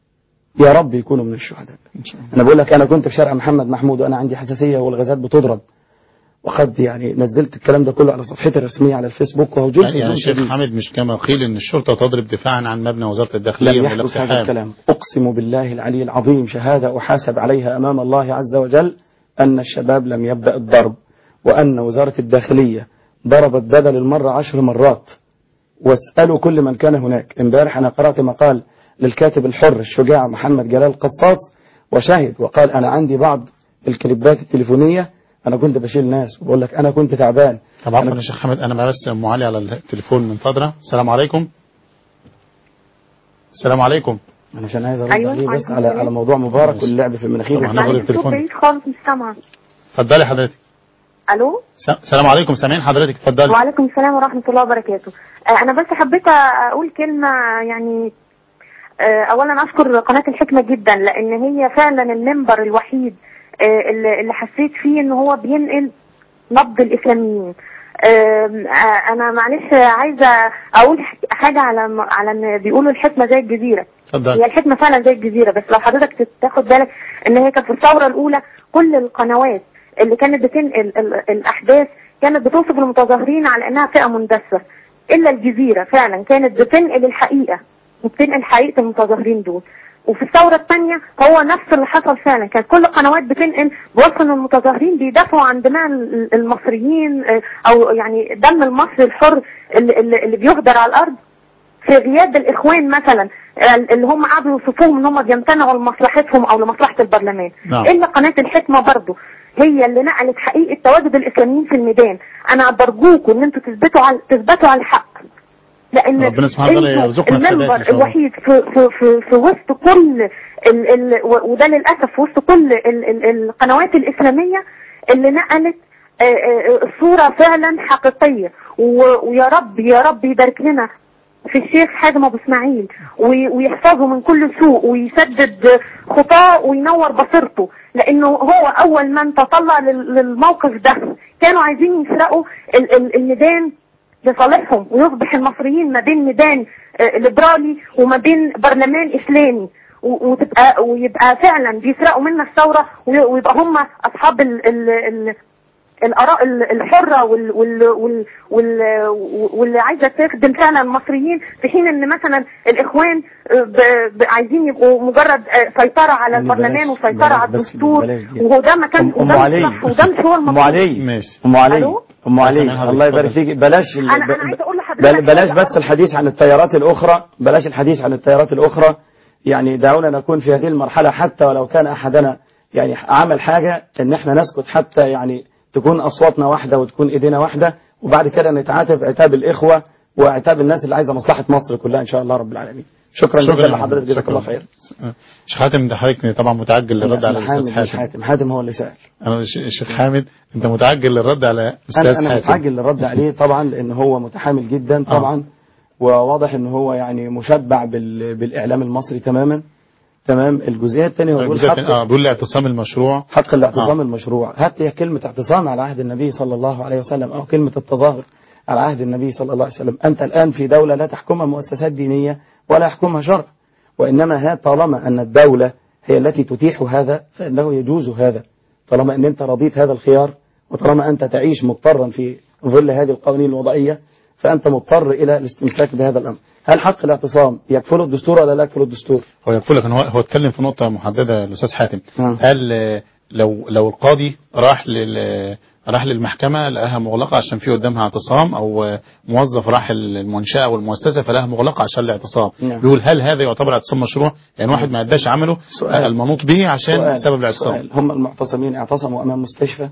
يا رب يكونوا من الشهداء أنا بقول لك أنا كنت في شارع محمد محمود وأنا عندي حساسية والغازات بتضرب وقد يعني نزلت الكلام ده كله على صفحتي الرسمية على الفيسبوك وهجمت يعني هجوم الشيخ شديد. حامد مش كما قيل ان الشرطه تضرب دفاعا عن مبنى وزاره لم الداخليه يحدث هذا والاقتحام الكلام أقسم بالله العلي العظيم شهادة أحاسب عليها أمام الله عز وجل أن الشباب لم يبدأ الضرب وأن وزارة الداخلية ضربت بدل المرة عشر مرات واسألوا كل من كان هناك امبارح أنا قرأت مقال للكاتب الحر الشجاع محمد جلال قصاص وشهد وقال أنا عندي بعض الكليبات التليفونية أنا كنت بشيل ناس وبقول لك أنا كنت تعبان طب عفوا يا شيخ حامد انا بس ام علي على التليفون من فتره السلام عليكم السلام عليكم أنا عشان عايز أرد أيوة، عليه بس وعليكم على السلام. على موضوع مبارك واللعب في المناخير طبعا هناخد التليفون بعيد خالص مش سامعة اتفضلي حضرتك الو س- السلام عليكم سامعين حضرتك اتفضلي وعليكم السلام ورحمة الله وبركاته آه، أنا بس حبيت أقول كلمة يعني آه، أولا أشكر قناة الحكمة جدا لأن هي فعلا المنبر الوحيد آه، اللي اللي حسيت فيه إن هو بينقل نبض الإسلاميين آم، آه، أنا معلش عايزة أقول حاجة على م- على إن بيقولوا الحكمة زي الجزيرة اتفضلي هي الحكمة فعلا زي الجزيرة بس لو حضرتك تاخد بالك ان هي كانت في الثورة الاولى كل القنوات اللي كانت بتنقل ال- الاحداث كانت بتوصف المتظاهرين على انها فئة مندسة الا الجزيرة فعلا كانت بتنقل الحقيقة وبتنقل حقيقة المتظاهرين دول وفي الثورة الثانية هو نفس اللي حصل فعلا كانت كل القنوات بتنقل بوصف ان المتظاهرين بيدافعوا عن دماء ال- المصريين آه، او يعني دم المصري الحر اللي, اللي اللي بيهدر على الارض في غياب الاخوان مثلا اللي هم قعدوا يوصفوهم ان هم بيمتنعوا لمصلحتهم او لمصلحه البرلمان نعم. الا قناه الحكمه برضو هي اللي نقلت حقيقه تواجد الاسلاميين في الميدان انا برجوكم ان انتوا تثبتوا على تثبتوا على الحق لان ربنا سبحانه وتعالى انتوا يرزقنا الثبات إن المنبر شاء الله. الوحيد في في في, في وسط كل ال ال و- وده للاسف في وسط كل ال ال القنوات الاسلاميه اللي نقلت آه، آه، الصوره فعلا حقيقيه و- ويا رب يا رب يبارك لنا في الشيخ حازم ابو اسماعيل وي- ويحفظه من كل سوء ويسدد خطاه وينور بصيرته لانه هو اول من تطلع لل- للموقف ده كانوا عايزين يسرقوا ال- ال- الميدان لصالحهم ويصبح المصريين ما بين ميدان آه، ليبرالي وما بين برلمان اسلامي و- وتبقى ويبقى فعلا بيسرقوا منا الثوره وي- ويبقى هم اصحاب ال ال ال الاراء ال- الحره وال وال وال وال واللي عايزه تخدم فعلا المصريين في حين ان مثلا الاخوان آه، ب- ب- عايزين يبقوا مجرد آه، سيطره على يعني البرلمان بلاش- وسيطره على بلاش- بس الدستور بلاش دي. وهو ده ما كان أم- أم وده مش علي. صح وده مش هو ام المطلوب علي ماشي ام علي ألو؟ ام علي سامعين حضرتك، الله يبارك اتفضل. فيك بلاش ال- انا ب- انا عايزه اقول بل لحضرتك بلاش حاجة بس الحديث عن التيارات الأخرى بلاش الحديث عن التيارات الأخرى يعني دعونا نكون في هذه المرحلة حتى ولو كان أحدنا يعني عمل حاجة إن إحنا نسكت حتى يعني تكون أصواتنا واحدة وتكون إيدينا واحدة وبعد كده نتعاتب عتاب الإخوة وعتاب الناس اللي عايزه مصلحه مصر كلها ان شاء الله رب العالمين شكرا جدا لحضرتك جزاك الله خير شيخ حاتم ده حضرتك طبعا متعجل للرد على حامد الاستاذ مش حاتم حاتم حاتم هو اللي سأل انا ش- الشيخ حامد انت متعجل للرد على انا استاذ انا حاتم متعجل للرد عليه طبعا لان هو متحامل جدا طبعا وواضح ان هو يعني مشبع بال... بالاعلام المصري تماما تمام الجزئيه الثانيه هو بيقول الجزء حق التاني- اه بيقول لي اعتصام المشروع حق الاعتصام آه. المشروع هات لي كلمة اعتصام على عهد النبي صلى الله عليه وسلم أو كلمة التظاهر على عهد النبي صلى الله عليه وسلم أنت الآن في دولة لا تحكمها مؤسسات دينية ولا يحكمها شرع وإنما ها طالما أن الدولة هي التي تتيح هذا فإنه يجوز هذا طالما أن أنت رضيت هذا الخيار وطالما أنت تعيش مضطرا في ظل هذه القوانين الوضعية فأنت مضطر إلى الاستمساك بهذا الأمر هل حق الاعتصام يكفله الدستور ولا لا يكفله الدستور هو يقول لك إن هو هو اتكلم في نقطه محدده الاستاذ حاتم آه. قال آه، لو لو القاضي راح لل راح للمحكمة لقاها مغلقة عشان في قدامها اعتصام أو آه، موظف راح المنشأة والمؤسسة فلها مغلقة عشان الاعتصام نعم. بيقول هل هذا يعتبر اعتصام مشروع يعني واحد ما أداش عمله سؤال. آه، المنوط به عشان سؤال. سبب الاعتصام سؤال. هم المعتصمين اعتصموا أمام مستشفى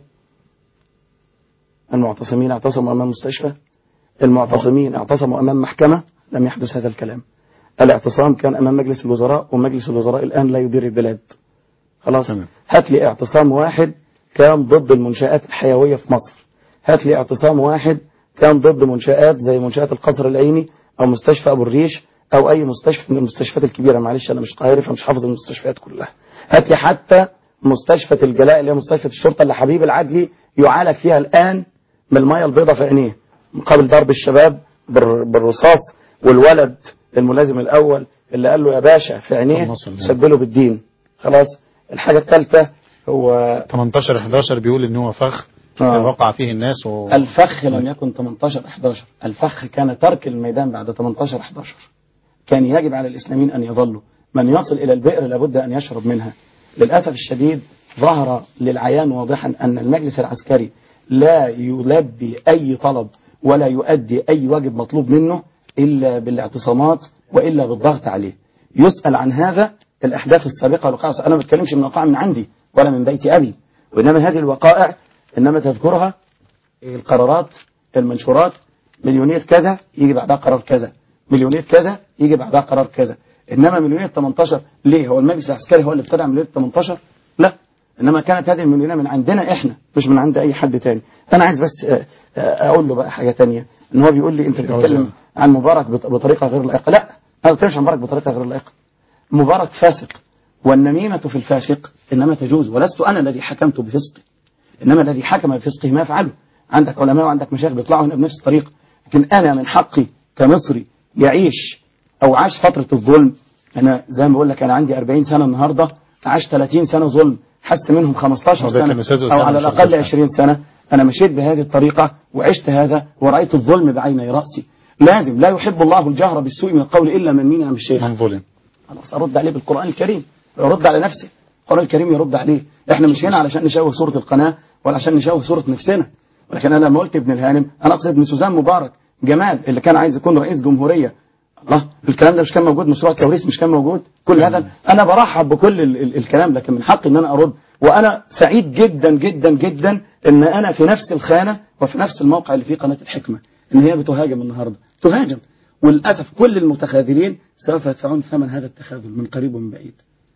المعتصمين اعتصموا أمام مستشفى المعتصمين اعتصموا أمام محكمة لم يحدث هذا الكلام الاعتصام كان أمام مجلس الوزراء ومجلس الوزراء الآن لا يدير البلاد خلاص هات لي اعتصام واحد كان ضد المنشآت الحيوية في مصر هات لي اعتصام واحد كان ضد منشآت زي منشآت القصر العيني أو مستشفى أبو الريش أو أي مستشفى من المستشفيات الكبيرة معلش أنا مش قاهري فمش حافظ المستشفيات كلها هات لي حتى مستشفى الجلاء اللي هي مستشفى الشرطة اللي حبيب العدلي يعالج فيها الآن من المية البيضاء في عينيه مقابل ضرب الشباب بال- بالرصاص والولد الملازم الأول اللي قال له يا باشا في عينيه سبله بالدين خلاص الحاجة الثالثة هو 18 11 بيقول ان هو فخ آه. وقع فيه الناس و... الفخ لم يكن 18 11 الفخ كان ترك الميدان بعد 18 11 كان يجب على الإسلاميين أن يظلوا من يصل إلى البئر لابد أن يشرب منها للأسف الشديد ظهر للعيان واضحا أن المجلس العسكري لا يلبي أي طلب ولا يؤدي أي واجب مطلوب منه إلا بالاعتصامات وإلا بالضغط عليه يسأل عن هذا الأحداث السابقة والوقائع أنا ما بتكلمش من وقائع من عندي ولا من بيت أبي وإنما هذه الوقائع إنما تذكرها القرارات المنشورات مليونية كذا يجي بعدها قرار كذا مليونية كذا يجي بعدها قرار كذا إنما مليونية 18 ليه هو المجلس العسكري هو اللي ابتدع مليونية 18 لا إنما كانت هذه المليونية من عندنا إحنا مش من عند أي حد تاني أنا عايز بس آه، آه، أقول له بقى حاجة تانية إن هو بيقول لي أنت بتتكلم عن مبارك بط- بطريقة غير لائقة لا أنا ما بتكلمش عن مبارك بطريقة غير لائقة مبارك فاسق والنميمة في الفاسق إنما تجوز ولست أنا الذي حكمت بفسقه إنما الذي حكم بفسقه ما يفعله عندك علماء وعندك مشايخ بيطلعوا هنا بنفس الطريقة لكن أنا من حقي كمصري يعيش أو عاش فترة الظلم أنا زي ما بقول لك أنا عندي 40 سنة النهاردة عاش 30 سنة ظلم حس منهم 15 هو ده كان سنة أستاذ أو أسامة على مش الأقل أستاذ 20 سنة أنا مشيت بهذه الطريقة وعشت هذا ورأيت الظلم بعيني رأسي لازم لا يحب الله الجهر بالسوء من القول إلا من مين يا عم الشيخ من ظلم خلاص أرد عليه بالقرآن الكريم يرد على نفسه القرآن الكريم يرد عليه احنا مش هنا علشان نشوه صورة القناة ولا عشان نشوه صورة نفسنا ولكن أنا لما قلت ابن الهانم أنا أقصد ابن سوزان مبارك جمال اللي كان عايز يكون رئيس جمهورية الله الكلام ده مش كان موجود مشروع التوريث مش كان موجود كل هذا أنا برحب بكل ال ال الكلام لكن من حقي إن أنا أرد وأنا سعيد جدا جدا جدا إن أنا في نفس الخانة وفي نفس الموقع اللي فيه قناة الحكمة إن هي بتهاجم النهاردة تهاجم وللأسف كل المتخاذلين سوف يدفعون ثمن هذا التخاذل من قريب ومن بعيد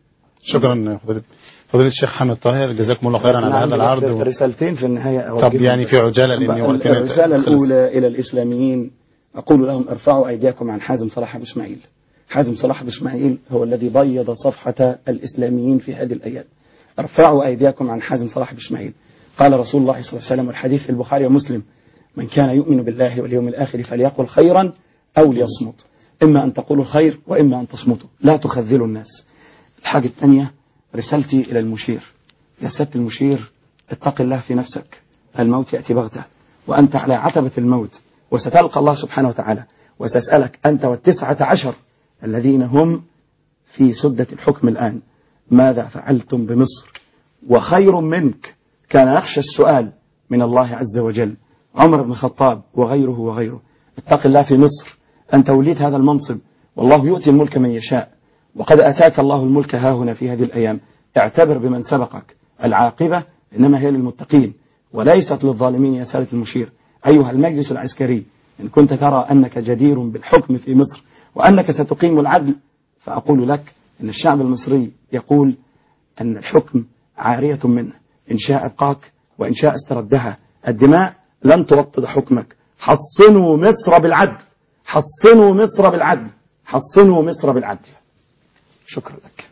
شكرا فضيلة فضيلة الشيخ حامد طاهر جزاكم الله خيرا على أنا هذا عندي العرض بس و... رسالتين في النهاية طب أوجههم. يعني في عجالة لأن وقتنا الرسالة خلص. الأولى إلى الإسلاميين أقول لهم ارفعوا أيديكم عن حازم صلاح بن إسماعيل حازم صلاح بن إسماعيل هو الذي بيض صفحة الإسلاميين في هذه الأيام ارفعوا أيديكم عن حازم صلاح بن إسماعيل قال رسول الله صلى الله عليه وسلم والحديث في البخاري ومسلم من كان يؤمن بالله واليوم الآخر فليقل خيرا أو ليصمت إما أن تقولوا الخير وإما أن تصمتوا لا تخذلوا الناس الحاجة الثانية رسالتي إلى المشير يا سيادة المشير اتق الله في نفسك الموت يأتي بغتة وأنت على عتبة الموت وستلقى الله سبحانه وتعالى وسأسألك أنت والتسعة عشر الذين هم في سدة الحكم الآن ماذا فعلتم بمصر وخير منك كان يخشى السؤال من الله عز وجل عمر بن الخطاب وغيره وغيره اتق الله في مصر أنت وليت هذا المنصب والله يؤتي الملك من يشاء وقد أتاك الله الملك ها هنا في هذه الأيام اعتبر بمن سبقك العاقبة إنما هي للمتقين وليست للظالمين يا سادة المشير أيها المجلس العسكري إن كنت ترى أنك جدير بالحكم في مصر وأنك ستقيم العدل فأقول لك أن الشعب المصري يقول أن الحكم عارية منه إن شاء أبقاك وإن شاء استردها الدماء لن توطد حكمك حصنوا مصر بالعدل حصنوا مصر بالعدل حصنوا مصر بالعدل شكرا لك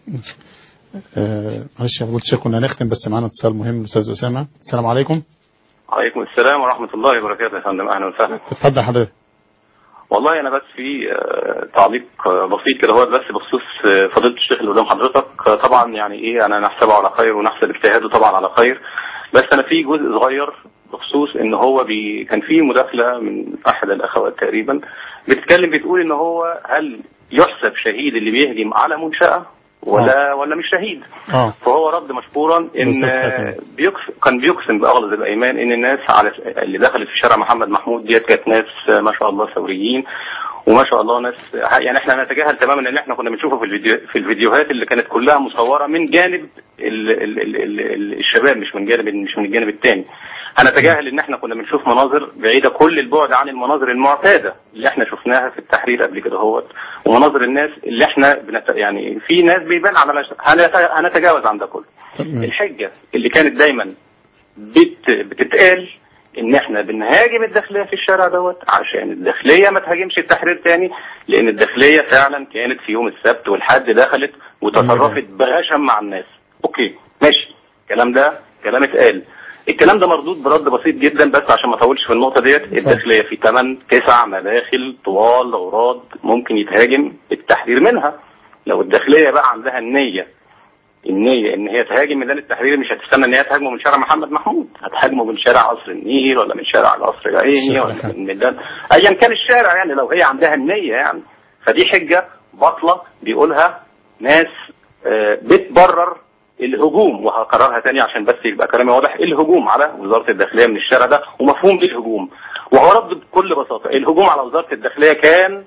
آه، معلش يا فضيلة الشيخ كنا هنختم بس معانا اتصال مهم الاستاذ اسامه السلام عليكم عليكم السلام ورحمة الله وبركاته يا فندم أهلا وسهلا اتفضل حضرتك والله أنا بس في آه، تعليق آه، بسيط كده هو بس بخصوص آه، فضيلة الشيخ اللي قدام حضرتك آه، طبعا يعني إيه أنا نحسبه على خير ونحسب اجتهاده طبعا على خير بس أنا في جزء صغير بخصوص إن هو بي كان في مداخلة من أحد الأخوات تقريبا بتتكلم بتقول إن هو هل يحسب شهيد اللي بيهجم على منشأة ولا ولا مش شهيد اه فهو رد مشكورا ان الأستاذ حاتم. بيقسم كان بيقسم باغلظ الايمان ان الناس على اللي دخلت في شارع محمد محمود ديت كانت ناس ما شاء الله ثوريين وما شاء الله ناس يعني احنا نتجاهل تماما اللي احنا كنا بنشوفه في الفيديو في الفيديوهات اللي كانت كلها مصوره من جانب ال ال ال ال ال الشباب مش من جانب مش من الجانب الثاني هنتجاهل ان احنا كنا بنشوف مناظر بعيده كل البعد عن المناظر المعتاده اللي احنا شفناها في التحرير قبل كده هوت ومناظر الناس اللي احنا بنت... يعني في ناس بيبان على هنت- هنتجاوز عن ده كله الحجه اللي كانت دايما بت... بتتقال ان احنا بنهاجم الداخليه في الشارع دوت عشان الداخليه ما تهاجمش التحرير تاني لان الداخليه فعلا كانت في يوم السبت والحد دخلت وتصرفت بغشم مع الناس اوكي ماشي الكلام ده كلام اتقال الكلام ده مردود برد بسيط جدا بس عشان ما اطولش في النقطه ديت الداخليه في 8 9 مداخل طوال اوراد ممكن يتهاجم التحرير منها لو الداخليه بقى عندها النيه النية ان هي تهاجم ميدان التحرير مش هتستنى ان هي تهاجمه من شارع محمد محمود هتهاجمه من شارع قصر النيل ولا من شارع القصر العيني ولا من ميدان ايا كان الشارع يعني لو هي عندها النية يعني فدي حجة باطلة بيقولها ناس آه، بتبرر الهجوم وهكررها تاني عشان بس يبقى كلامي واضح الهجوم على وزارة الداخلية من الشارع ده ومفهوم ايه الهجوم وهو رد بكل بساطة الهجوم على وزارة الداخلية كان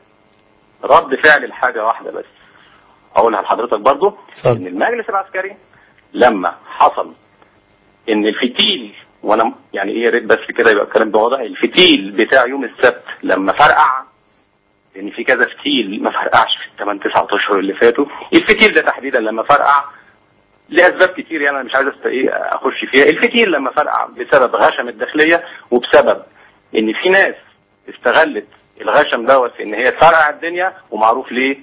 رد فعل لحاجة واحدة بس اقولها لحضرتك برضو ان المجلس العسكري لما حصل ان الفتيل وانا يعني ايه يا ريت بس كده يبقى الكلام ده واضح الفتيل بتاع يوم السبت لما فرقع لان في كذا فتيل ما فرقعش في الثمان تسعة اشهر اللي فاتوا الفتيل ده تحديدا لما فرقع لاسباب كتير يعني انا مش عايز أست- إيه اخش فيها الفتيل لما فرقع بسبب غشم الداخليه وبسبب ان في ناس استغلت الغشم دوت في ان هي تفرقع الدنيا ومعروف ليه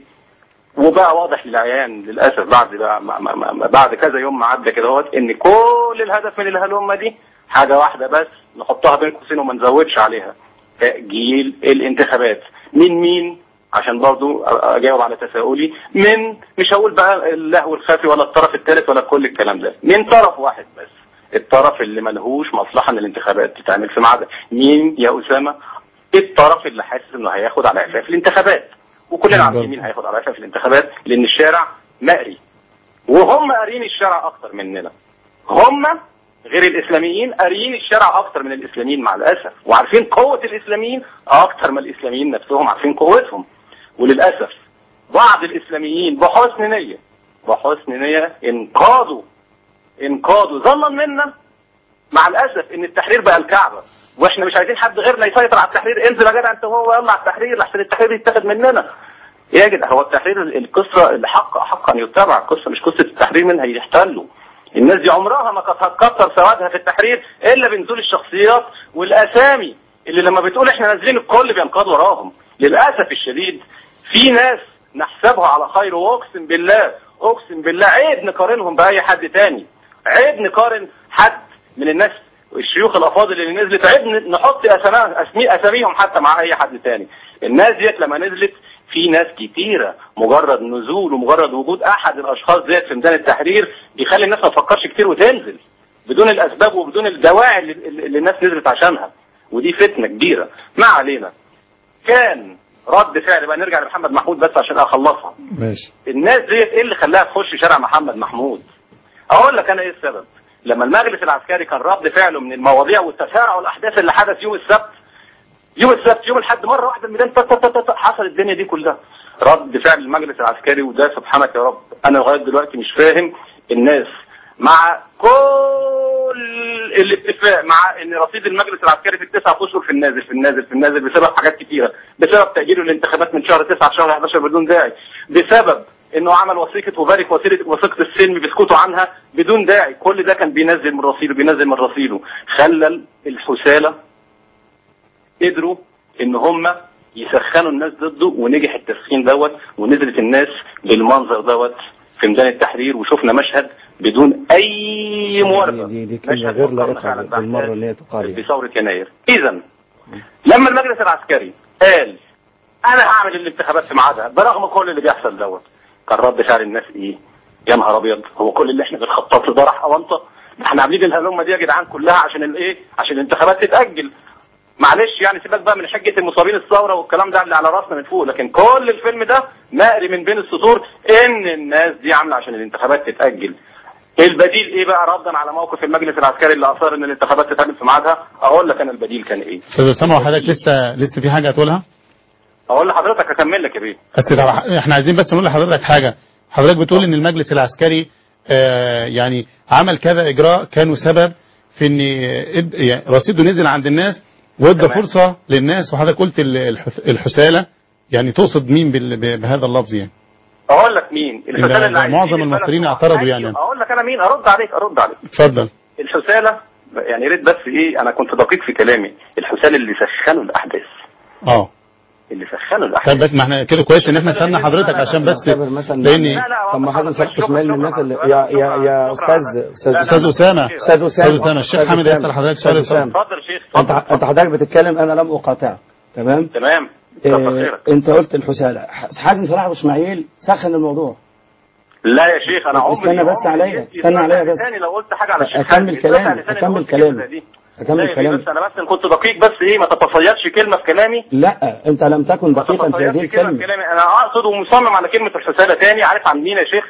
وبقى واضح للعيان للاسف بعد بقى ما ما ما بعد كذا يوم ما عدى كده اهوت ان كل الهدف من الهلومه دي حاجه واحده بس نحطها بين قوسين وما نزودش عليها تاجيل الانتخابات من مين عشان برضو اجاوب على تساؤلي من مش هقول بقى اللهو الخفي ولا الطرف الثالث ولا كل الكلام ده من طرف واحد بس الطرف اللي ملهوش مصلحه ان الانتخابات تتعمل في ميعادها مين يا اسامه الطرف اللي حاسس انه هياخد على عفاف الانتخابات وكلنا عارفين مين هياخد على عفاف الانتخابات لان الشارع مقري وهم قاريين الشارع اكتر مننا هم غير الاسلاميين قاريين الشارع اكتر من الاسلاميين مع الاسف وعارفين قوه الاسلاميين اكتر ما الاسلاميين نفسهم عارفين قوتهم وللاسف بعض الاسلاميين بحسن نيه بحسن نيه انقادوا انقادوا ظنا منا مع الاسف ان التحرير بقى الكعبه واحنا مش عايزين حد غيرنا يسيطر على التحرير انزل يا جدع انت وهو يلا على التحرير لحسن التحرير يتاخد مننا يا جدع هو التحرير القصه الحق حق ان يتبع القصه مش قصه التحرير منها يحتلوا الناس دي عمرها ما كانت هتكتر سوادها في التحرير الا بنزول الشخصيات والاسامي اللي لما بتقول احنا نازلين الكل بينقاد وراهم للاسف الشديد في ناس نحسبها على خير واقسم بالله اقسم بالله عيب نقارنهم باي حد تاني عيب نقارن حد من الناس الشيوخ الافاضل اللي نزلت عيب نحط اسماء اسمي اساميهم حتى مع اي حد تاني الناس ديت لما نزلت في ناس كتيرة مجرد نزول ومجرد وجود احد الاشخاص ديت في ميدان التحرير بيخلي الناس ما تفكرش كتير وتنزل بدون الاسباب وبدون الدواعي اللي, اللي الناس نزلت عشانها ودي فتنة كبيرة ما علينا كان رد فعل بقى نرجع لمحمد محمود بس عشان اخلصها ماشي الناس ديت ايه اللي خلاها تخش شارع محمد محمود اقول لك انا ايه السبب لما المجلس العسكري كان رد فعله من المواضيع والتسارع والاحداث اللي حدث يوم السبت يوم السبت يوم الحد مره واحده الميدان تت تت تت حصل الدنيا دي كلها رد فعل المجلس العسكري وده سبحانك يا رب انا لغايه دلوقتي مش فاهم الناس مع كل الاتفاق مع ان رصيد المجلس العسكري في التسعة اشهر في النازل في النازل في النازل بسبب حاجات كتيره بسبب تاجيل الانتخابات من شهر 9 شهر 11 بدون داعي بسبب انه عمل وثيقه وبارك وثيقه وثيقه السلم بيسكتوا عنها بدون داعي كل ده كان بينزل من رصيده بينزل من رصيده خلى الحساله قدروا ان هم يسخنوا الناس ضده ونجح التسخين دوت ونزلت الناس بالمنظر دوت في ميدان التحرير وشفنا مشهد بدون اي مواربه دي, دي كلمة غير لائقة بالمرة اللي هي تقال في ثوره يناير اذا لما المجلس العسكري قال انا هعمل الانتخابات في ميعادها برغم كل اللي بيحصل دوت كان رد فعل الناس ايه؟ يا نهار ابيض هو كل اللي احنا بنخطط له ده راح اونطه احنا عاملين الهلومه دي يا جدعان كلها عشان الايه؟ عشان الانتخابات تتاجل معلش يعني سيبك بقى من حجه المصابين الثوره والكلام ده اللي على راسنا من فوق لكن كل الفيلم ده مقري من بين السطور ان الناس دي عامله عشان الانتخابات تتاجل البديل ايه بقى ردا على موقف المجلس العسكري اللي اصر ان الانتخابات تتعمل في ميعادها اقول لك انا البديل كان ايه استاذ اسامه وحضرتك لسه لسه في حاجه هتقولها؟ اقول لحضرتك اكمل لك يا بيه بس طب احنا عايزين بس نقول لحضرتك حاجه حضرتك بتقول ان المجلس العسكري آه يعني عمل كذا اجراء كانوا سبب في ان إد- يعني رصيده نزل عند الناس وادى فرصه للناس وحضرتك قلت ال- الحث- الحساله يعني تقصد مين بال- ب- بهذا اللفظ يعني اقول لك مين الحسالة اللي ده عايزين معظم البلد المصريين تقع. اعترضوا أيوة، يعني اقول لك انا مين ارد عليك ارد عليك اتفضل الحسالة يعني يا ريت بس ايه انا كنت دقيق في كلامي الحسالة اللي سخنوا الاحداث اه اللي سخنوا الاحداث طيب بس ما احنا كده كويس ان احنا سالنا حضرتك عشان بس يعتبر مثلا لان طب ما حازم صلاح اسماعيل من الناس اللي يا يا يا استاذ استاذ استاذ اسامه استاذ اسامه استاذ اسامه الشيخ حامد يسال حضرتك سؤال أستاذ أسامة. اتفضل يا شيخ انت انت حضرتك بتتكلم انا لم اقاطعك تمام تمام إيه كتر خيرك. انت قلت الحسالة حازم صلاح ابو اسماعيل سخن الموضوع لا يا شيخ انا عمري استنى بس عمري عليا، جبت استنى عليا بس. لساني لو قلت حاجه على الشيخ اكمل حازم. كلامي لساني اكمل قلت كلامي كلمة زي دي. لا اكمل يا كلامي بيه، بس انا بس كنت دقيق بس ايه ما تتصيدش كلمه في كلامي لا انت لم تكن ما دقيقا في هذه تتصيدش كلمه في الكلمه كلامي انا اقصد ومصمم على كلمه الحسالة تاني عارف عن مين يا شيخ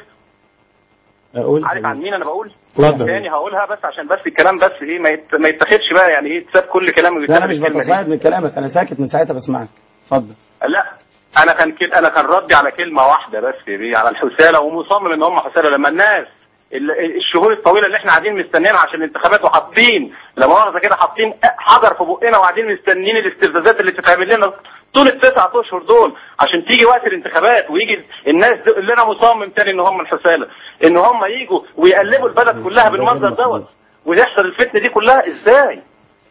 اقول عارف عن مين انا بقول اتفضل. تاني هقولها بس عشان بس الكلام بس ايه ما يت- ما يتاخدش بقى يعني ايه تساب كل كلام لا ويتاخد انا مش الكلمة دي. بتصاعد من كلامك انا ساكت من ساعتها بسمعك اتفضل لا انا كان كده انا كان ردي على كلمه واحده بس يا بيه على الحساله ومصمم ان هم حساله لما الناس ال- الشهور الطويله اللي احنا قاعدين مستنيينها عشان الانتخابات وحاطين لا مؤاخذه كده حاطين حجر في بقنا وقاعدين مستنيين الاستفزازات اللي بتتعمل لنا طول التسعة اشهر دول عشان تيجي وقت الانتخابات ويجي الناس دو- اللي انا مصمم تاني ان هم الحساله ان هم يجوا ويقلبوا البلد كلها بالمنظر دوت ويحصل الفتنه دي كلها ازاي؟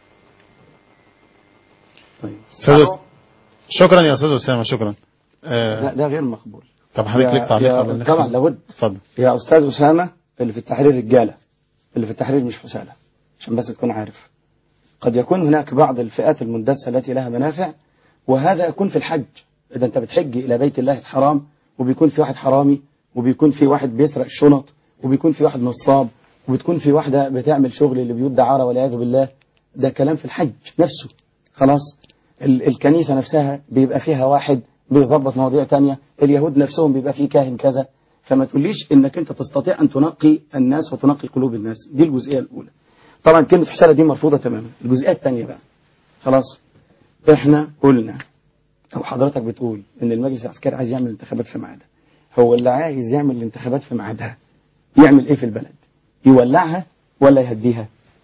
استاذ أس- شكرا يا استاذ اسامه شكرا آه لا ده غير مقبول طب حضرتك يا- ليك تعليق يا- قبل ما نختم؟ طبعا لابد اتفضل يا استاذ اسامه اللي في التحرير رجاله اللي في التحرير مش حساله عشان بس تكون عارف قد يكون هناك بعض الفئات المندسه التي لها منافع وهذا يكون في الحج اذا انت بتحج الى بيت الله الحرام وبيكون في واحد حرامي وبيكون في واحد بيسرق الشنط وبيكون في واحد نصاب وبتكون في واحده بتعمل شغل اللي بيود دعاره والعياذ بالله ده كلام في الحج نفسه خلاص ال- الكنيسة نفسها بيبقى فيها واحد بيظبط مواضيع تانية اليهود نفسهم بيبقى فيه كاهن كذا فما تقوليش انك انت تستطيع ان تنقي الناس وتنقي قلوب الناس دي الجزئية الاولى طبعا كلمة حسالة دي مرفوضة تماما الجزئية الثانية بقى خلاص احنا قلنا او حضرتك بتقول ان المجلس العسكري عايز يعمل انتخابات في ميعادها هو اللي عايز يعمل الانتخابات في ميعادها يعمل ايه في البلد يولعها ولا يهديها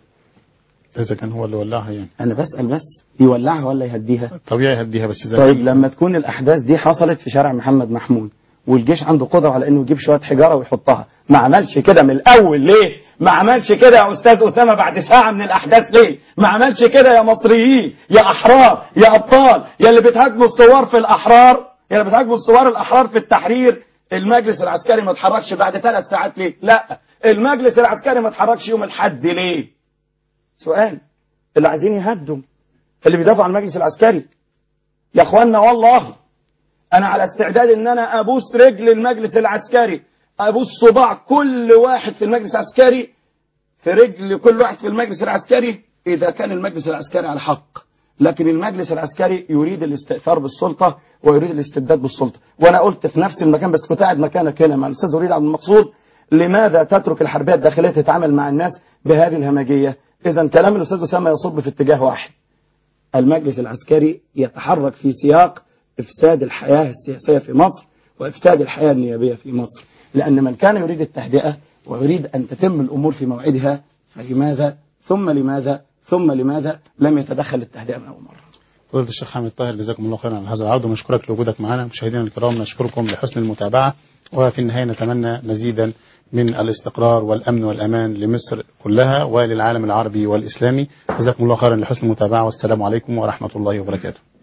اذا كان هو اللي ولعها يعني انا بسأل بس يولعها ولا يهديها طبيعي يهديها بس اذا طيب كان- لما تكون الأحداث دي حصلت في شارع محمد محمود والجيش عنده قدرة على إنه يجيب شوية حجارة ويحطها ما عملش كده من الأول ليه؟ ما عملش كده يا أستاذ أسامة بعد ساعة من الأحداث ليه؟ ما عملش كده يا مصريين يا أحرار يا أبطال يا اللي بتهاجموا الثوار في الأحرار يا اللي بتهاجموا الثوار الأحرار في التحرير المجلس العسكري ما اتحركش بعد ثلاث ساعات ليه؟ لا المجلس العسكري ما اتحركش يوم الحد ليه؟ سؤال اللي عايزين يهدوا اللي بيدافعوا عن المجلس العسكري يا اخوانا والله انا على استعداد ان انا ابوس رجل المجلس العسكري ابوس صباع كل واحد في المجلس العسكري في رجل كل واحد في المجلس العسكري اذا كان المجلس العسكري على حق لكن المجلس العسكري يريد الاستئثار بالسلطة ويريد الاستبداد بالسلطة وانا قلت في نفس المكان بس كنت قاعد مكانك هنا مع الاستاذ وليد عبد المقصود لماذا تترك الحربية الداخلية تتعامل مع الناس بهذه الهمجية اذا كلام الاستاذ اسامه يصب في اتجاه واحد المجلس العسكري يتحرك في سياق إفساد الحياة السياسية في مصر وإفساد الحياة النيابية في مصر لأن من كان يريد التهدئة ويريد أن تتم الأمور في موعدها فلماذا ثم لماذا ثم لماذا لم يتدخل التهدئة من أول مرة فضيلة الشيخ حامد طاهر جزاكم الله خيرا على هذا العرض ونشكرك لوجودك معنا مشاهدينا الكرام نشكركم لحسن المتابعة وفي النهاية نتمنى مزيدا من الاستقرار والأمن والأمان لمصر كلها وللعالم العربي والإسلامي جزاكم الله خيرا لحسن المتابعة والسلام عليكم ورحمة الله وبركاته